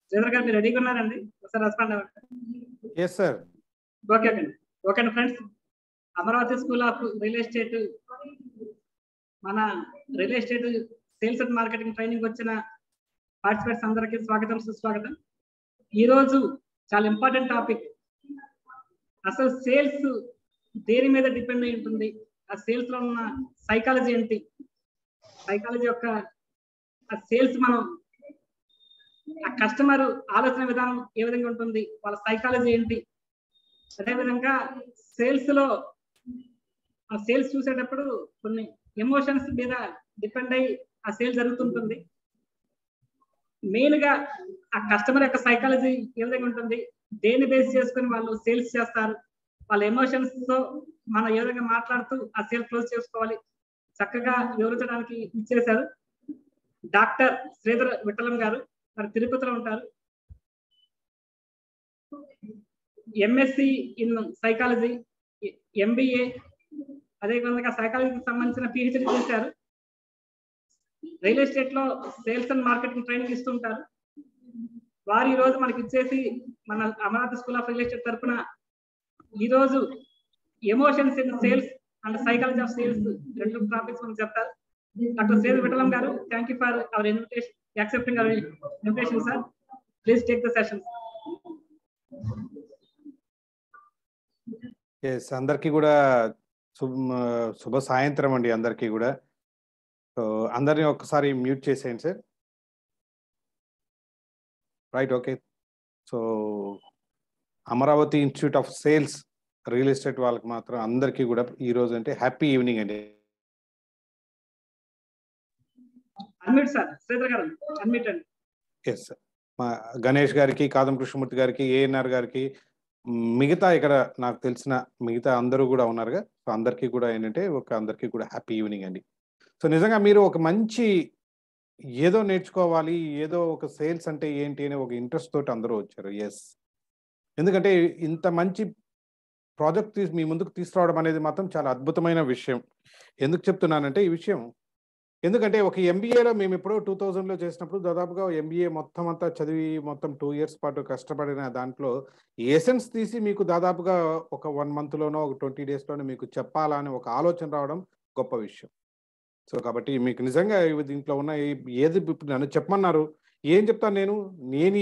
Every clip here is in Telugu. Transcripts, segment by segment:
శ్రీధర్ గారు మీరు రెడీగా ఉన్నారండి ఒకసారి రెస్పాండ్ అవ్వండి ఎస్ సార్ ఓకే అండి ఓకే అండి friends Amaravati school of real estate మన real estate sales and marketing training వచ్చిన పార్టిసిపేట్స్ అందరికీ స్వాగతం సుస్వాగతం ఈ రోజు చాలా ఇంపార్టెంట్ టాపిక్ అసలు సేల్స్ దేని మీద డిపెండ్ అయి ఉంటుంది ఆ సేల్స్ లో ఉన్న సైకాలజీ ఏంటి సైకాలజీ యొక్క ఆ సేల్స్ మనం ఆ కస్టమర్ ఆలోచన విధానం ఏ విధంగా ఉంటుంది వాళ్ళ సైకాలజీ ఏంటి అదే విధంగా సేల్స్ లో ఆ సేల్స్ చూసేటప్పుడు కొన్ని ఎమోషన్స్ మీద డిపెండ్ అయ్యి ఆ సేల్ జరుగుతుంటుంది మెయిన్ గా ఆ కస్టమర్ యొక్క సైకాలజీ ఏ విధంగా ఉంటుంది దేన్ని బేస్ చేసుకుని వాళ్ళు సేల్స్ చేస్తారు వాళ్ళ ఎమోషన్స్ తో మనం ఏ విధంగా మాట్లాడుతూ ఆ సేల్ క్లోజ్ చేసుకోవాలి చక్కగా వివరించడానికి ఇచ్చేశారు డాక్టర్ శ్రీధర్ విఠలం గారు మరి తిరుపతిలో ఉంటారు ఎంఎస్సి ఇన్ సైకాలజీ ఎంబీఏ అదే విధంగా సైకాలజీకి సంబంధించిన పిహెచ్డి చేశారు రియల్ ఎస్టేట్ లో సేల్స్ అండ్ మార్కెటింగ్ ట్రైనింగ్ ఇస్తుంటారు వారు ఈ రోజు మనకి ఇచ్చేసి మన Amaravati school of real estate తరఫున ఈ రోజు emotions in sales and psychology of sales రెండు టాపిక్స్ మనకు చెప్తారు doctor Sridhar Vittalam garu thank you for our invitation accepting our invitation sir please take the session yes అందరికీ కూడా శుభ శుభ సాయంత్రం అండి అందరికీ కూడా సో అందరినీ ఒక్కసారి మ్యూట్ చేసేయండి sir right okay so Amaravati institute of sales real estate వాళ్ళకి మాత్రం అందరికీ కూడా ఈ రోజు అంటే హ్యాపీ ఈవినింగ్ అండి అన్మిట్ సార్ శ్రీధర్ గారు అన్మిట్ అండి ఎస్ సార్ మా గణేష్ గారికి కాదం కృష్ణమూర్తి గారికి ఏఎన్ఆర్ గారికి మిగతా ఇక్కడ నాకు తెలిసిన మిగతా అందరూ కూడా ఉన్నారుగా సో అందరికీ కూడా ఏంటంటే ఒక అందరికీ కూడా హ్యాపీ ఈవినింగ్ అండి సో నిజంగా మీరు ఒక మంచి ఏదో నేర్చుకోవాలి ఏదో ఒక సేల్స్ అంటే ఏంటి అనే ఒక ఇంట్రెస్ట్ తోటి అందరూ వచ్చారు ఎస్ ఎందుకంటే ఇంత మంచి ప్రాజెక్ట్ తీసి మీ ముందుకు తీసుకురావడం అనేది మాత్రం చాలా అద్భుతమైన విషయం ఎందుకు చెప్తున్నానంటే ఈ విషయం ఎందుకంటే ఒక ఎంబీఏలో మేము ఇప్పుడు టూ థౌజండ్లో చేసినప్పుడు దాదాపుగా ఎంబీఏ మొత్తం అంతా చదివి మొత్తం టూ ఇయర్స్ పాటు కష్టపడిన దాంట్లో ఎసెన్స్ తీసి మీకు దాదాపుగా ఒక వన్ మంత్లోనో ఒక ట్వంటీ డేస్లోనో మీకు చెప్పాలని ఒక ఆలోచన రావడం గొప్ప విషయం సో కాబట్టి మీకు నిజంగా ఇవి దీంట్లో ఉన్న ఏది ఇప్పుడు నన్ను చెప్పమన్నారు ఏం చెప్తాను నేను నేను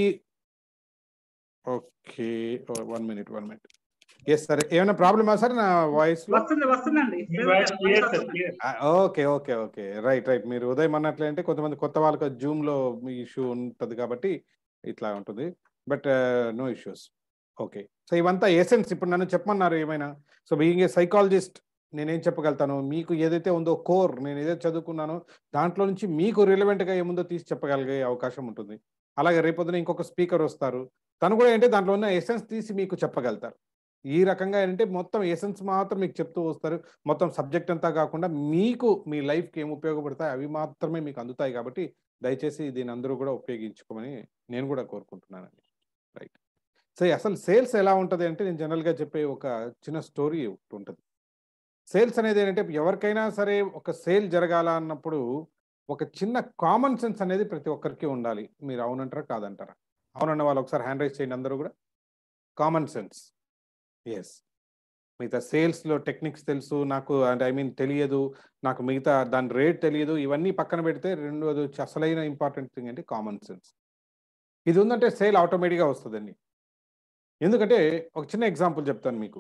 okay one minute one minute yes సరే ఏమైనా ప్రాబ్లమా సార్ నా వాయిస్ లో వస్తుంది వస్తుందండి okay okay okay right right మీరు ఉదయం అన్నట్లే అంటే కొంతమంది కొత్త వాళ్ళకి జూమ్ లో మీ ఇష్యూ ఉంటుంది కాబట్టి ఇట్లా ఉంటుంది but no issues okay so ఇవంతా ఎసెన్స్ ఇప్పుడు నన్ను చెప్పమన్నారు ఏమైనా సో బీయింగ్ ఏ సైకాలజిస్ట్ నేనేం చెప్పగలుగుతాను మీకు ఏదైతే ఉందో కోర్ నేను ఏదైతే చదువుకున్నానో దాంట్లో నుంచి మీకు రిలవెంట్గా ఏముందో తీసి చెప్పగలిగే అవకాశం ఉంటుంది అలాగే రేపొద్దున ఇంకొక స్పీకర్ వస్తారు తను కూడా ఏంటంటే దాంట్లో ఉన్న ఎసెన్స్ తీసి మీకు చెప్పగలుగుతారు ఈ రకంగా ఏంటంటే మొత్తం ఎసెన్స్ మాత్రం మీకు చెప్తూ వస్తారు మొత్తం సబ్జెక్ట్ అంతా కాకుండా మీకు మీ లైఫ్కి ఏం ఉపయోగపడతాయి అవి మాత్రమే మీకు అందుతాయి కాబట్టి దయచేసి దీని అందరూ కూడా ఉపయోగించుకోమని నేను కూడా కోరుకుంటున్నానండి రైట్ సో అసలు సేల్స్ ఎలా ఉంటుంది అంటే నేను జనరల్గా చెప్పే ఒక చిన్న స్టోరీ ఉంటుంది సేల్స్ అనేది ఏంటంటే ఎవరికైనా సరే ఒక సేల్ జరగాల అన్నప్పుడు ఒక చిన్న కామన్ సెన్స్ అనేది ప్రతి ఒక్కరికి ఉండాలి మీరు అవునంటారా కాదంటారా అవునన్న వాళ్ళు ఒకసారి హ్యాండ్ రైజ్ చేయండి అందరూ కూడా కామన్ సెన్స్ ఎస్ మిగతా సేల్స్లో టెక్నిక్స్ తెలుసు నాకు అంటే ఐ మీన్ తెలియదు నాకు మిగతా దాని రేట్ తెలియదు ఇవన్నీ పక్కన పెడితే రెండోది వచ్చి అసలైన ఇంపార్టెంట్ థింగ్ అంటే కామన్ సెన్స్ ఇది ఉందంటే సేల్ ఆటోమేటిక్గా వస్తుందండి ఎందుకంటే ఒక చిన్న ఎగ్జాంపుల్ చెప్తాను మీకు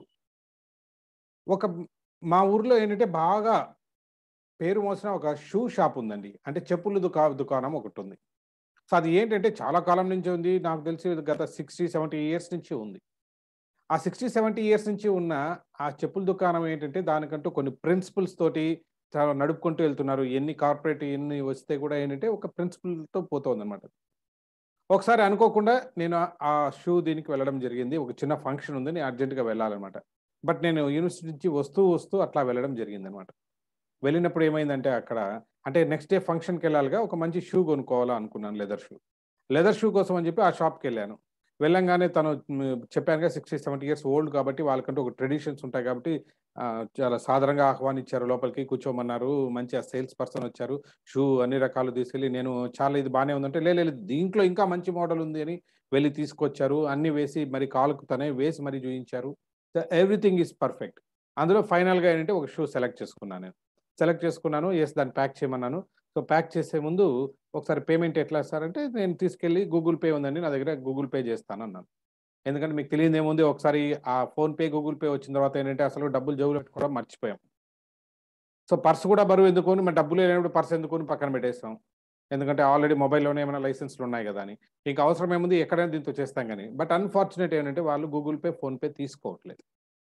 ఒక మా ఊర్లో ఏంటంటే బాగా పేరు మోసిన ఒక షూ షాప్ ఉందండి అంటే చెప్పులు దుకా దుకాణం ఒకటి ఉంది సో అది ఏంటంటే చాలా కాలం నుంచి ఉంది నాకు తెలిసి గత సిక్స్టీ సెవెంటీ ఇయర్స్ నుంచి ఉంది ఆ సిక్స్టీ సెవెంటీ ఇయర్స్ నుంచి ఉన్న ఆ చెప్పుల దుకాణం ఏంటంటే దానికంటూ కొన్ని ప్రిన్సిపల్స్ తోటి చాలా నడుపుకుంటూ వెళ్తున్నారు ఎన్ని కార్పొరేట్ ఎన్ని వస్తే కూడా ఏంటంటే ఒక ప్రిన్సిపల్తో పోతుంది అనమాట ఒకసారి అనుకోకుండా నేను ఆ షూ దీనికి వెళ్ళడం జరిగింది ఒక చిన్న ఫంక్షన్ ఉంది నేను అర్జెంటుగా వెళ్ళాలన్నమాట బట్ నేను యూనివర్సిటీ నుంచి వస్తూ వస్తూ అట్లా వెళ్ళడం జరిగింది అనమాట వెళ్ళినప్పుడు ఏమైందంటే అక్కడ అంటే నెక్స్ట్ డే ఫంక్షన్కి వెళ్ళాలిగా ఒక మంచి షూ కొనుక్కోవాలా అనుకున్నాను లెదర్ షూ లెదర్ షూ కోసం అని చెప్పి ఆ షాప్కి వెళ్ళాను వెళ్ళంగానే తను మ్, చెప్పాను కదా సిక్స్టీ సెవెంటీ ఇయర్స్ ఓల్డ్ కాబట్టి వాళ్ళకంటూ ఒక ట్రెడిషన్స్ ఉంటాయి కాబట్టి ఆ, చాలా సాధారణంగా ఆహ్వానించారు లోపలికి కూర్చోమన్నారు మంచి ఆ సేల్స్ పర్సన్ వచ్చారు షూ అన్ని రకాలు తీసుకెళ్ళి నేను చాలా ఇది బాగానే ఉందంటే "లే, లే లేదు దీంట్లో ఇంకా మంచి మోడల్ ఉంది అని వెళ్ళి తీసుకొచ్చారు అన్ని వేసి మరి కాలుకు తనే వేసి మరి చూపించారు ఎవ్రీథింగ్ ఈజ్ పర్ఫెక్ట్ అందులో ఫైనల్గా ఏంటంటే ఒక షూ సెలెక్ట్ చేసుకున్నాను నేను సెలెక్ట్ చేసుకున్నాను ఎస్ దాన్ని ప్యాక్ చేయమన్నాను సో ప్యాక్ చేసే ముందు ఒకసారి పేమెంట్ ఎట్లా ఇస్తారంటే నేను తీసుకెళ్ళి గూగుల్ పే ఉందండి నా దగ్గర గూగుల్ పే చేస్తాను అన్నాను ఎందుకంటే మీకు తెలియదు ఏముంది ఒకసారి ఆ ఫోన్పే గూగుల్ పే వచ్చిన తర్వాత ఏంటంటే అసలు డబ్బులు జోబులు పెట్టుకోవడం మర్చిపోయాం సో పర్స్ కూడా బరువు ఎందుకొని మరి డబ్బులు లేనప్పుడు పర్స్ ఎందుకొని పక్కన పెట్టేస్తాం ఎందుకంటే ఆల్రెడీ మొబైల్లోనే ఏమైనా లైసెన్స్లు ఉన్నాయి కదా అని ఇంకా అవసరం ఏముంది ఎక్కడైనా దీంతో చేస్తాం కానీ బట్ అన్ఫార్చునేట్ ఏంటంటే వాళ్ళు గూగుల్ పే ఫోన్పే తీసుకోవట్లేదు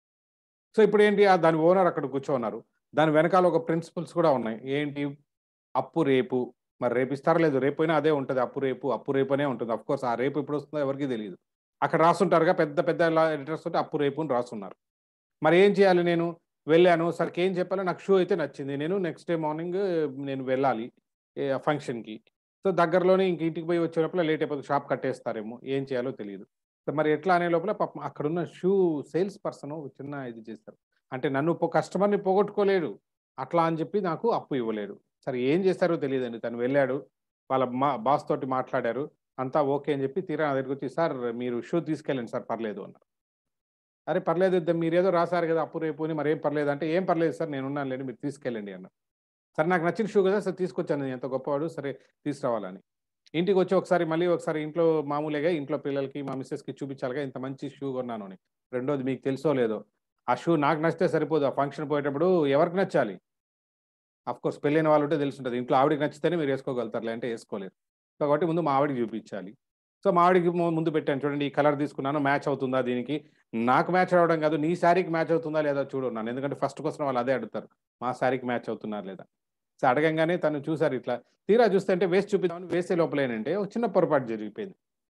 సో ఇప్పుడు ఏంటి ఆ దాని ఓనర్ అక్కడ కూర్చోన్నారు దాని వెనకాల ఒక ప్రిన్సిపల్స్ కూడా ఉన్నాయి ఏంటి అప్పు రేపు మరి రేపు ఇస్తారో లేదు రేపు అయినా అదే ఉంటుంది అప్పు రేపు అప్పు రేపు అనే ఉంటుంది అఫ్ కోర్స్ ఆ రేపు ఎప్పుడు వస్తుందో ఎవరికి తెలియదు అక్కడ రాసుంటారుగా పెద్ద పెద్ద లెటర్స్ ఉంటే అప్పు రేపు అని రాసున్నారు మరి ఏం చేయాలి నేను వెళ్ళాను సరికి ఏం చెప్పాలో నాకు షూ అయితే నచ్చింది నేను నెక్స్ట్ డే మార్నింగ్ నేను వెళ్ళాలి ఫంక్షన్కి సో దగ్గరలోనే ఇంక ఇంటికి పోయి వచ్చే లోపల లేట్ అయిపోతుంది షాప్ కట్టేస్తారేమో ఏం చేయాలో తెలియదు సో మరి ఎట్లా అనే లోపల పాపం అక్కడున్న షూ సేల్స్ పర్సన్ చిన్న ఇది చేస్తారు అంటే నన్ను పో కస్టమర్ని పోగొట్టుకోలేడు అట్లా అని చెప్పి నాకు అప్పు ఇవ్వలేడు సరే ఏం చేస్తారో తెలియదండి తను వెళ్ళాడు వాళ్ళ మా బాస్ తోటి మాట్లాడారు అంతా ఓకే అని చెప్పి తీరా నా దగ్గరికి వచ్చి సార్ మీరు షూ తీసుకెళ్ళండి సార్ పర్లేదు అన్నారు అరే పర్లేదు ఇద్దాం మీరు ఏదో రాశారు కదా అప్పు రేపు అని మరి ఏం పర్లేదు అంటే ఏం పర్లేదు సార్ నేను ఉన్నాను లేండి మీరు తీసుకెళ్ళండి అన్నారు సరే నాకు నచ్చిన షూ కదా సరే తీసుకొచ్చాను నేను ఎంత గొప్పవాడు సరే తీసుకురావాలని ఇంటికి వచ్చి ఒకసారి మళ్ళీ ఒకసారి ఇంట్లో మామూలుగా ఇంట్లో పిల్లలకి మా మిస్సెస్కి చూపించాలిగా ఇంత మంచి షూ కొన్నాను అని రెండోది మీకు తెలుసో లేదో ఆ షూ నాకు నచ్చితే సరిపోదు ఆ ఫంక్షన్ పోయేటప్పుడు ఎవరికి నచ్చాలి అఫ్ కోర్స్ పెళ్ళైన వాళ్ళు ఉంటే తెలుసుంటుంది ఇంట్లో ఆవిడకి నచ్చితేనే మీరు వేసుకోగలుగుతారు లేదంటే వేసుకోలేరు కాబట్టి ముందు మా ఆవిడకి చూపించాలి సో మా ఆవిడకి ము- ముందు పెట్టాను చూడండి ఈ కలర్ తీసుకున్నాను మ్యాచ్ అవుతుందా దీనికి నాకు మ్యాచ్ అవ్వడం కాదు నీ శారీకి మ్యాచ్ అవుతుందా లేదా చూడు నన్ను ఎందుకంటే ఫస్ట్ క్వశ్చన్ వాళ్ళు అదే అడుగుతారు మా శారీకి మ్యాచ్ అవుతున్నారు లేదా సో అడగంగానే తను చూసారు ఇట్లా తీరా చూస్తే అంటే వేసి చూపిద్దామని వేసే లోపల ఏంటంటే ఒక చిన్న పొరపాటు జరిగిపోయింది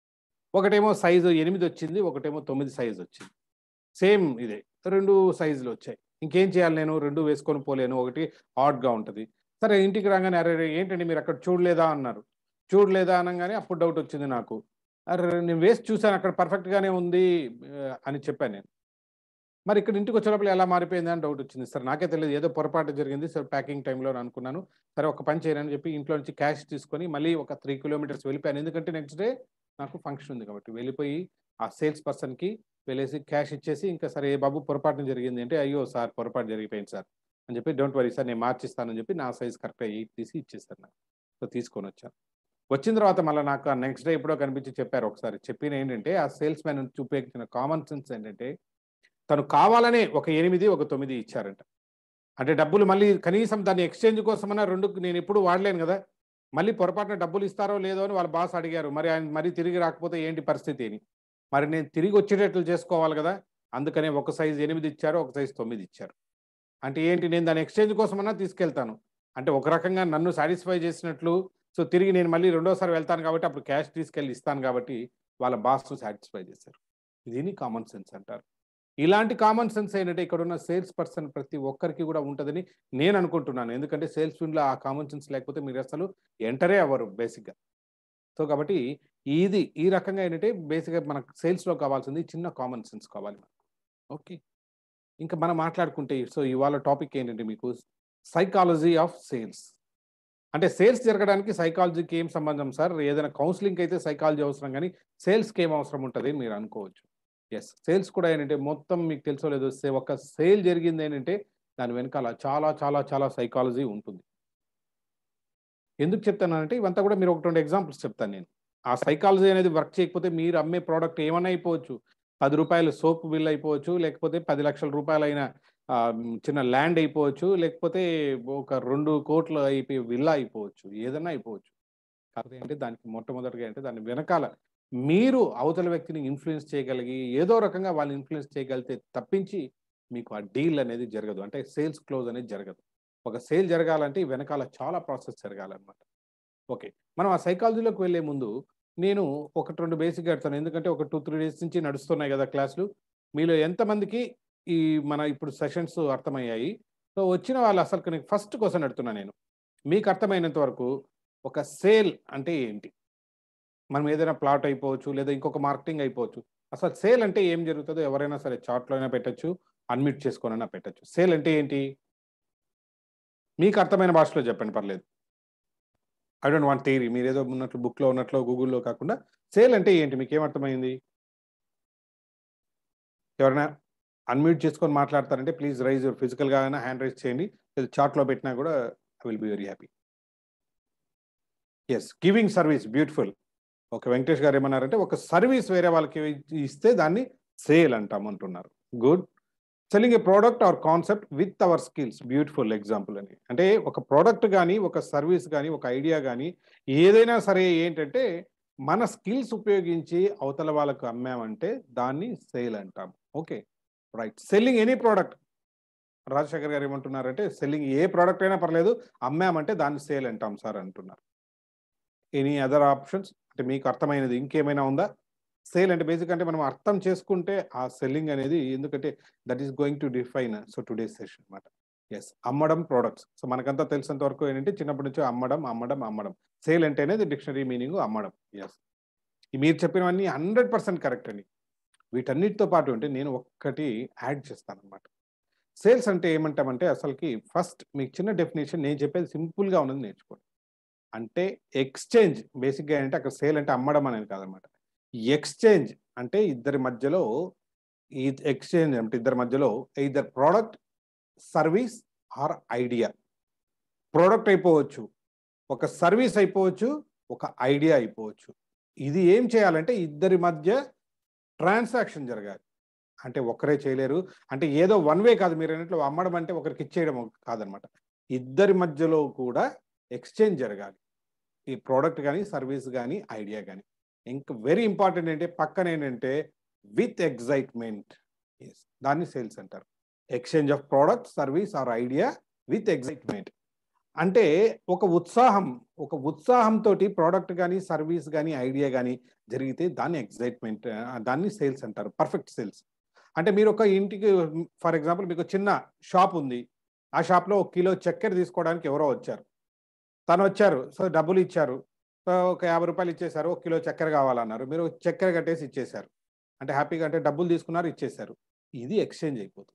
ఒకటేమో సైజు ఎనిమిది వచ్చింది ఒకటేమో తొమ్మిది సైజు వచ్చింది సేమ్ ఇదే రెండు సైజులు వచ్చాయి ఇంకేం చేయాలి నేను రెండు వేసుకొని పోలేను ఒకటి ఆడ్గా ఉంటుంది సరే ఇంటికి రాగానే అరే రే, ఏంటండి మీరు అక్కడ చూడలేదా అన్నారు చూడలేదా అనగానే అప్పుడు డౌట్ వచ్చింది నాకు అరే నేను వేసి చూశాను అక్కడ పర్ఫెక్ట్గానే ఉంది ఆ, అని చెప్పాను నేను మరి ఇక్కడ ఇంటికి వచ్చేటప్పుడు ఎలా మారిపోయింది అని డౌట్ వచ్చింది సార్ నాకే తెలియదు ఏదో పొరపాటు జరిగింది సార్ ప్యాకింగ్ టైంలో అనుకున్నాను సరే ఒక పని చేయనని చెప్పి ఇంట్లో నుంచి క్యాష్ తీసుకొని మళ్ళీ ఒక త్రీ కిలోమీటర్స్ వెళ్ళిపోయాను ఎందుకంటే నెక్స్ట్ డే నాకు ఫంక్షన్ ఉంది కాబట్టి వెళ్ళిపోయి ఆ సేల్స్ పర్సన్కి వెళ్ళేసి క్యాష్ ఇచ్చేసి ఇంకా సరే ఏ బాబు పొరపాటు జరిగింది అంటే అయ్యో సార్ పొరపాటు జరిగిపోయింది సార్ అని చెప్పి డోంట్ వరీ సార్ నేను మార్చిస్తానని చెప్పి నా సైజ్ కరెక్ట్గా ఎయిట్ తీసి ఇచ్చేస్తాను నాకు సో తీసుకొని వచ్చాను వచ్చిన తర్వాత మళ్ళీ నాకు నెక్స్ట్ డే ఎప్పుడో కనిపించి చెప్పారు ఒకసారి చెప్పిన ఏంటంటే ఆ సేల్స్ మ్యాన్ చూపించిన కామన్ సెన్స్ ఏంటంటే తను కావాలనే ఒక ఎనిమిది ఒక తొమ్మిది ఇచ్చారంట అంటే డబ్బులు మళ్ళీ కనీసం దాన్ని ఎక్స్చేంజ్ కోసమన్నా రెండు నేను ఎప్పుడు వాడలేను కదా మళ్ళీ పొరపాటున డబ్బులు ఇస్తారో లేదో అని వాళ్ళ బాస్ అడిగారు మరి ఆయన మరీ తిరిగి రాకపోతే ఏంటి పరిస్థితి అని మరి నేను తిరిగి వచ్చేటట్లు చేసుకోవాలి కదా అందుకనే ఒక సైజు ఎనిమిది ఇచ్చారు ఒక సైజు తొమ్మిది ఇచ్చారు అంటే ఏంటి నేను దాని ఎక్స్చేంజ్ కోసమన్నా తీసుకెళ్తాను అంటే ఒక రకంగా నన్ను సాటిస్ఫై చేసినట్లు సో తిరిగి నేను మళ్ళీ రెండోసారి వెళ్తాను కాబట్టి అప్పుడు క్యాష్ తీసుకెళ్ళి ఇస్తాను కాబట్టి వాళ్ళ బాస్ సాటిస్ఫై చేశారు దీన్ని కామన్ సెన్స్ అంటారు ఇలాంటి కామన్ సెన్స్ ఏంటంటే ఇక్కడ ఉన్న సేల్స్ పర్సన్ ప్రతి ఒక్కరికి కూడా ఉంటుందని నేను అనుకుంటున్నాను ఎందుకంటే సేల్స్ ఫీల్డ్లో ఆ కామన్ సెన్స్ లేకపోతే మీరు అసలు ఎంటరే అవ్వరు బేసిక్గా సో కాబట్టి ఇది ఈ రకంగా ఏంటంటే బేసిక్గా మనకు సేల్స్లో కావాల్సింది చిన్న కామన్ సెన్స్ కావాలి మనకు ఓకే ఇంకా మనం మాట్లాడుకుంటే సో ఇవాళ టాపిక్ ఏంటంటే మీకు సైకాలజీ ఆఫ్ సేల్స్ అంటే సేల్స్ జరగడానికి సైకాలజీకి ఏం సంబంధం సార్ ఏదైనా కౌన్సిలింగ్ అయితే సైకాలజీ అవసరం కానీ సేల్స్కి ఏం అవసరం ఉంటుంది అని మీరు అనుకోవచ్చు ఎస్ సేల్స్ కూడా ఏంటంటే మొత్తం మీకు తెలుసో లేదో సే- ఒక సేల్ జరిగింది ఏంటంటే దాని వెనకాల చాలా చాలా చాలా సైకాలజీ ఉంటుంది ఎందుకు చెప్తానంటే ఇవంతా కూడా మీరు ఒకటి రెండు ఎగ్జాంపుల్స్ చెప్తాను నేను ఆ సైకాలజీ అనేది వర్క్ చేయకపోతే మీరు అమ్మే ప్రోడక్ట్ ఏమైనా అయిపోవచ్చు పది రూపాయలు సోప్ బిల్ అయిపోవచ్చు లేకపోతే పది లక్షల రూపాయలైన ఆ, మ్, చిన్న ల్యాండ్ అయిపోవచ్చు లేకపోతే ఒక రెండు కోట్ల అయిపోయి విల్లా అయిపోవచ్చు ఏదైనా అయిపోవచ్చు కాకపోతే అంటే దానికి మొట్టమొదటిగా అంటే దాని వెనకాల మీరు అవతల వ్యక్తిని ఇన్ఫ్లుయెన్స్ చేయగలిగి ఏదో రకంగా వాళ్ళని ఇన్ఫ్లుయెన్స్ చేయగలిగితే తప్పించి మీకు ఆ డీల్ అనేది జరగదు అంటే సేల్స్ క్లోజ్ అనేది జరగదు ఒక సేల్ జరగాలంటే ఈ వెనకాల చాలా ప్రాసెస్ జరగాలన్నమాట ఓకే మనం ఆ సైకాలజీలోకి వెళ్ళే ముందు నేను ఒకటి రెండు బేసిక్ పెడతాను ఎందుకంటే ఒక టూ త్రీ డేస్ నుంచి నడుస్తున్నాయి కదా క్లాసులు మీలో ఎంతమందికి ఈ మన ఇప్పుడు సెషన్స్ అర్థమయ్యాయి సో వచ్చిన వాళ్ళు అసలు నీకు ఫస్ట్ క్వశ్చన్ అడుగుతున్నా నేను మీకు అర్థమైనంత వరకు ఒక సేల్ అంటే ఏంటి మనం ఏదైనా ప్లాట్ అయిపోవచ్చు లేదా ఇంకొక మార్కెటింగ్ అయిపోవచ్చు అసలు సేల్ అంటే ఏం జరుగుతుందో ఎవరైనా సరే చార్ట్లో అయినా పెట్టచ్చు అన్మ్యూట్ చేసుకొనైనా పెట్టచ్చు సేల్ అంటే ఏంటి మీకు అర్థమైన భాషలో చెప్పండి పర్లేదు ఐ డోంట్ వాంట్ థియరీ మీరు ఏదో ఉన్నట్లు బుక్లో ఉన్నట్లు గూగుల్లో కాకుండా సేల్ అంటే ఏంటి మీకు ఏమర్థమైంది ఎవరైనా అన్మ్యూట్ చేసుకొని మాట్లాడతారంటే ప్లీజ్ రైజ్ ఫిజికల్గా అయినా హ్యాండ్ రైజ్ చేయండి లేదా చార్ట్లో పెట్టినా కూడా I will be very happy yes giving service beautiful ఒక వెంకటేష్ గారు ఏమన్నారంటే ఒక సర్వీస్ వేరే వాళ్ళకి ఇస్తే దాన్ని సేల్ అంటాం అంటున్నారు good selling a product or concept with our skills beautiful example అని అంటే ఒక ప్రోడక్ట్ కానీ ఒక సర్వీస్ కానీ ఒక ఐడియా కానీ ఏదైనా సరే ఏంటంటే మన స్కిల్స్ ఉపయోగించి అవతల వాళ్ళకు అమ్మామంటే దాన్ని సేల్ అంటాం okay right selling any product Rajasekhar garu ఏమంటున్నారంటే సెల్లింగ్ ఏ ప్రోడక్ట్ అయినా పర్లేదు అమ్మామంటే దాన్ని సేల్ అంటాం సార్ అంటున్నారు ఎనీ అదర్ ఆప్షన్స్ అంటే మీకు అర్థమైనది ఇంకేమైనా ఉందా సేల్ అంటే బేసిక్ అంటే మనం అర్థం చేసుకుంటే ఆ సెల్లింగ్ అనేది ఎందుకంటే that is going to define so today session అనమాట ఎస్ అమ్మడం ప్రోడక్ట్స్ సో మనకంతా తెలిసినంత వరకు ఏంటంటే చిన్నప్పటి నుంచి అమ్మడం అమ్మడం అమ్మడం సేల్ అంటేనే డిక్షనరీ మీనింగ్ అమ్మడం ఎస్ మీరు చెప్పినవన్నీ హండ్రెడ్ పర్సెంట్ కరెక్ట్ అండి వీటన్నిటితో పాటు అంటే నేను ఒక్కటి యాడ్ చేస్తాను అనమాట సేల్స్ అంటే ఏమంటామంటే అసలుకి ఫస్ట్ మీకు చిన్న డెఫినేషన్ నేను చెప్పేది సింపుల్గా ఉన్నది నేర్చుకోండి అంటే ఎక్స్చేంజ్ బేసిక్గా ఏంటంటే అక్కడ సేల్ అంటే అమ్మడం అనేది కాదనమాట ఎక్స్చేంజ్ అంటే ఇద్దరి మధ్యలో ఈ ఎక్స్చేంజ్ అంటే ఇద్దరి మధ్యలో ఇద్దరు product service or idea product అయిపోవచ్చు ఒక సర్వీస్ అయిపోవచ్చు ఒక ఐడియా అయిపోవచ్చు ఇది ఏం చేయాలంటే ఇద్దరి మధ్య ట్రాన్సాక్షన్ జరగాలి అంటే ఒకరే చేయలేరు అంటే ఏదో వన్ వే కాదు మీరు అన్నట్లు అమ్మడం అంటే ఒకరికి ఇచ్చేయడం కాదనమాట ఇద్దరి మధ్యలో కూడా ఎక్స్చేంజ్ జరగాలి ఈ ప్రోడక్ట్ కానీ సర్వీస్ కానీ ఐడియా కానీ ఇంకా వెరీ ఇంపార్టెంట్ ఏంటంటే పక్కన ఏంటంటే విత్ ఎగ్జైట్మెంట్ దాన్ని సేల్స్ అంటారు exchange of product service or idea with excitement అంటే ఒక ఉత్సాహం ఒక ఉత్సాహంతో ప్రోడక్ట్ కానీ సర్వీస్ కానీ ఐడియా కానీ జరిగితే దాన్ని ఎగ్జైట్మెంట్ దాన్ని సేల్స్ అంటారు పర్ఫెక్ట్ సేల్స్ అంటే మీరు ఒక ఇంటికి ఫర్ ఎగ్జాంపుల్ మీకు చిన్న షాప్ ఉంది ఆ షాప్లో ఒక కిలో చక్కెర తీసుకోవడానికి ఎవరో వచ్చారు తను వచ్చారు సో డబ్బులు ఇచ్చారు సో ఒక యాభై రూపాయలు ఇచ్చేశారు ఒక కిలో చక్కెర కావాలన్నారు మీరు చక్కెర కట్టేసి ఇచ్చేశారు అంటే హ్యాపీగా అంటే డబ్బులు తీసుకున్నారు ఇచ్చేశారు ఇది ఎక్స్చేంజ్ అయిపోతుంది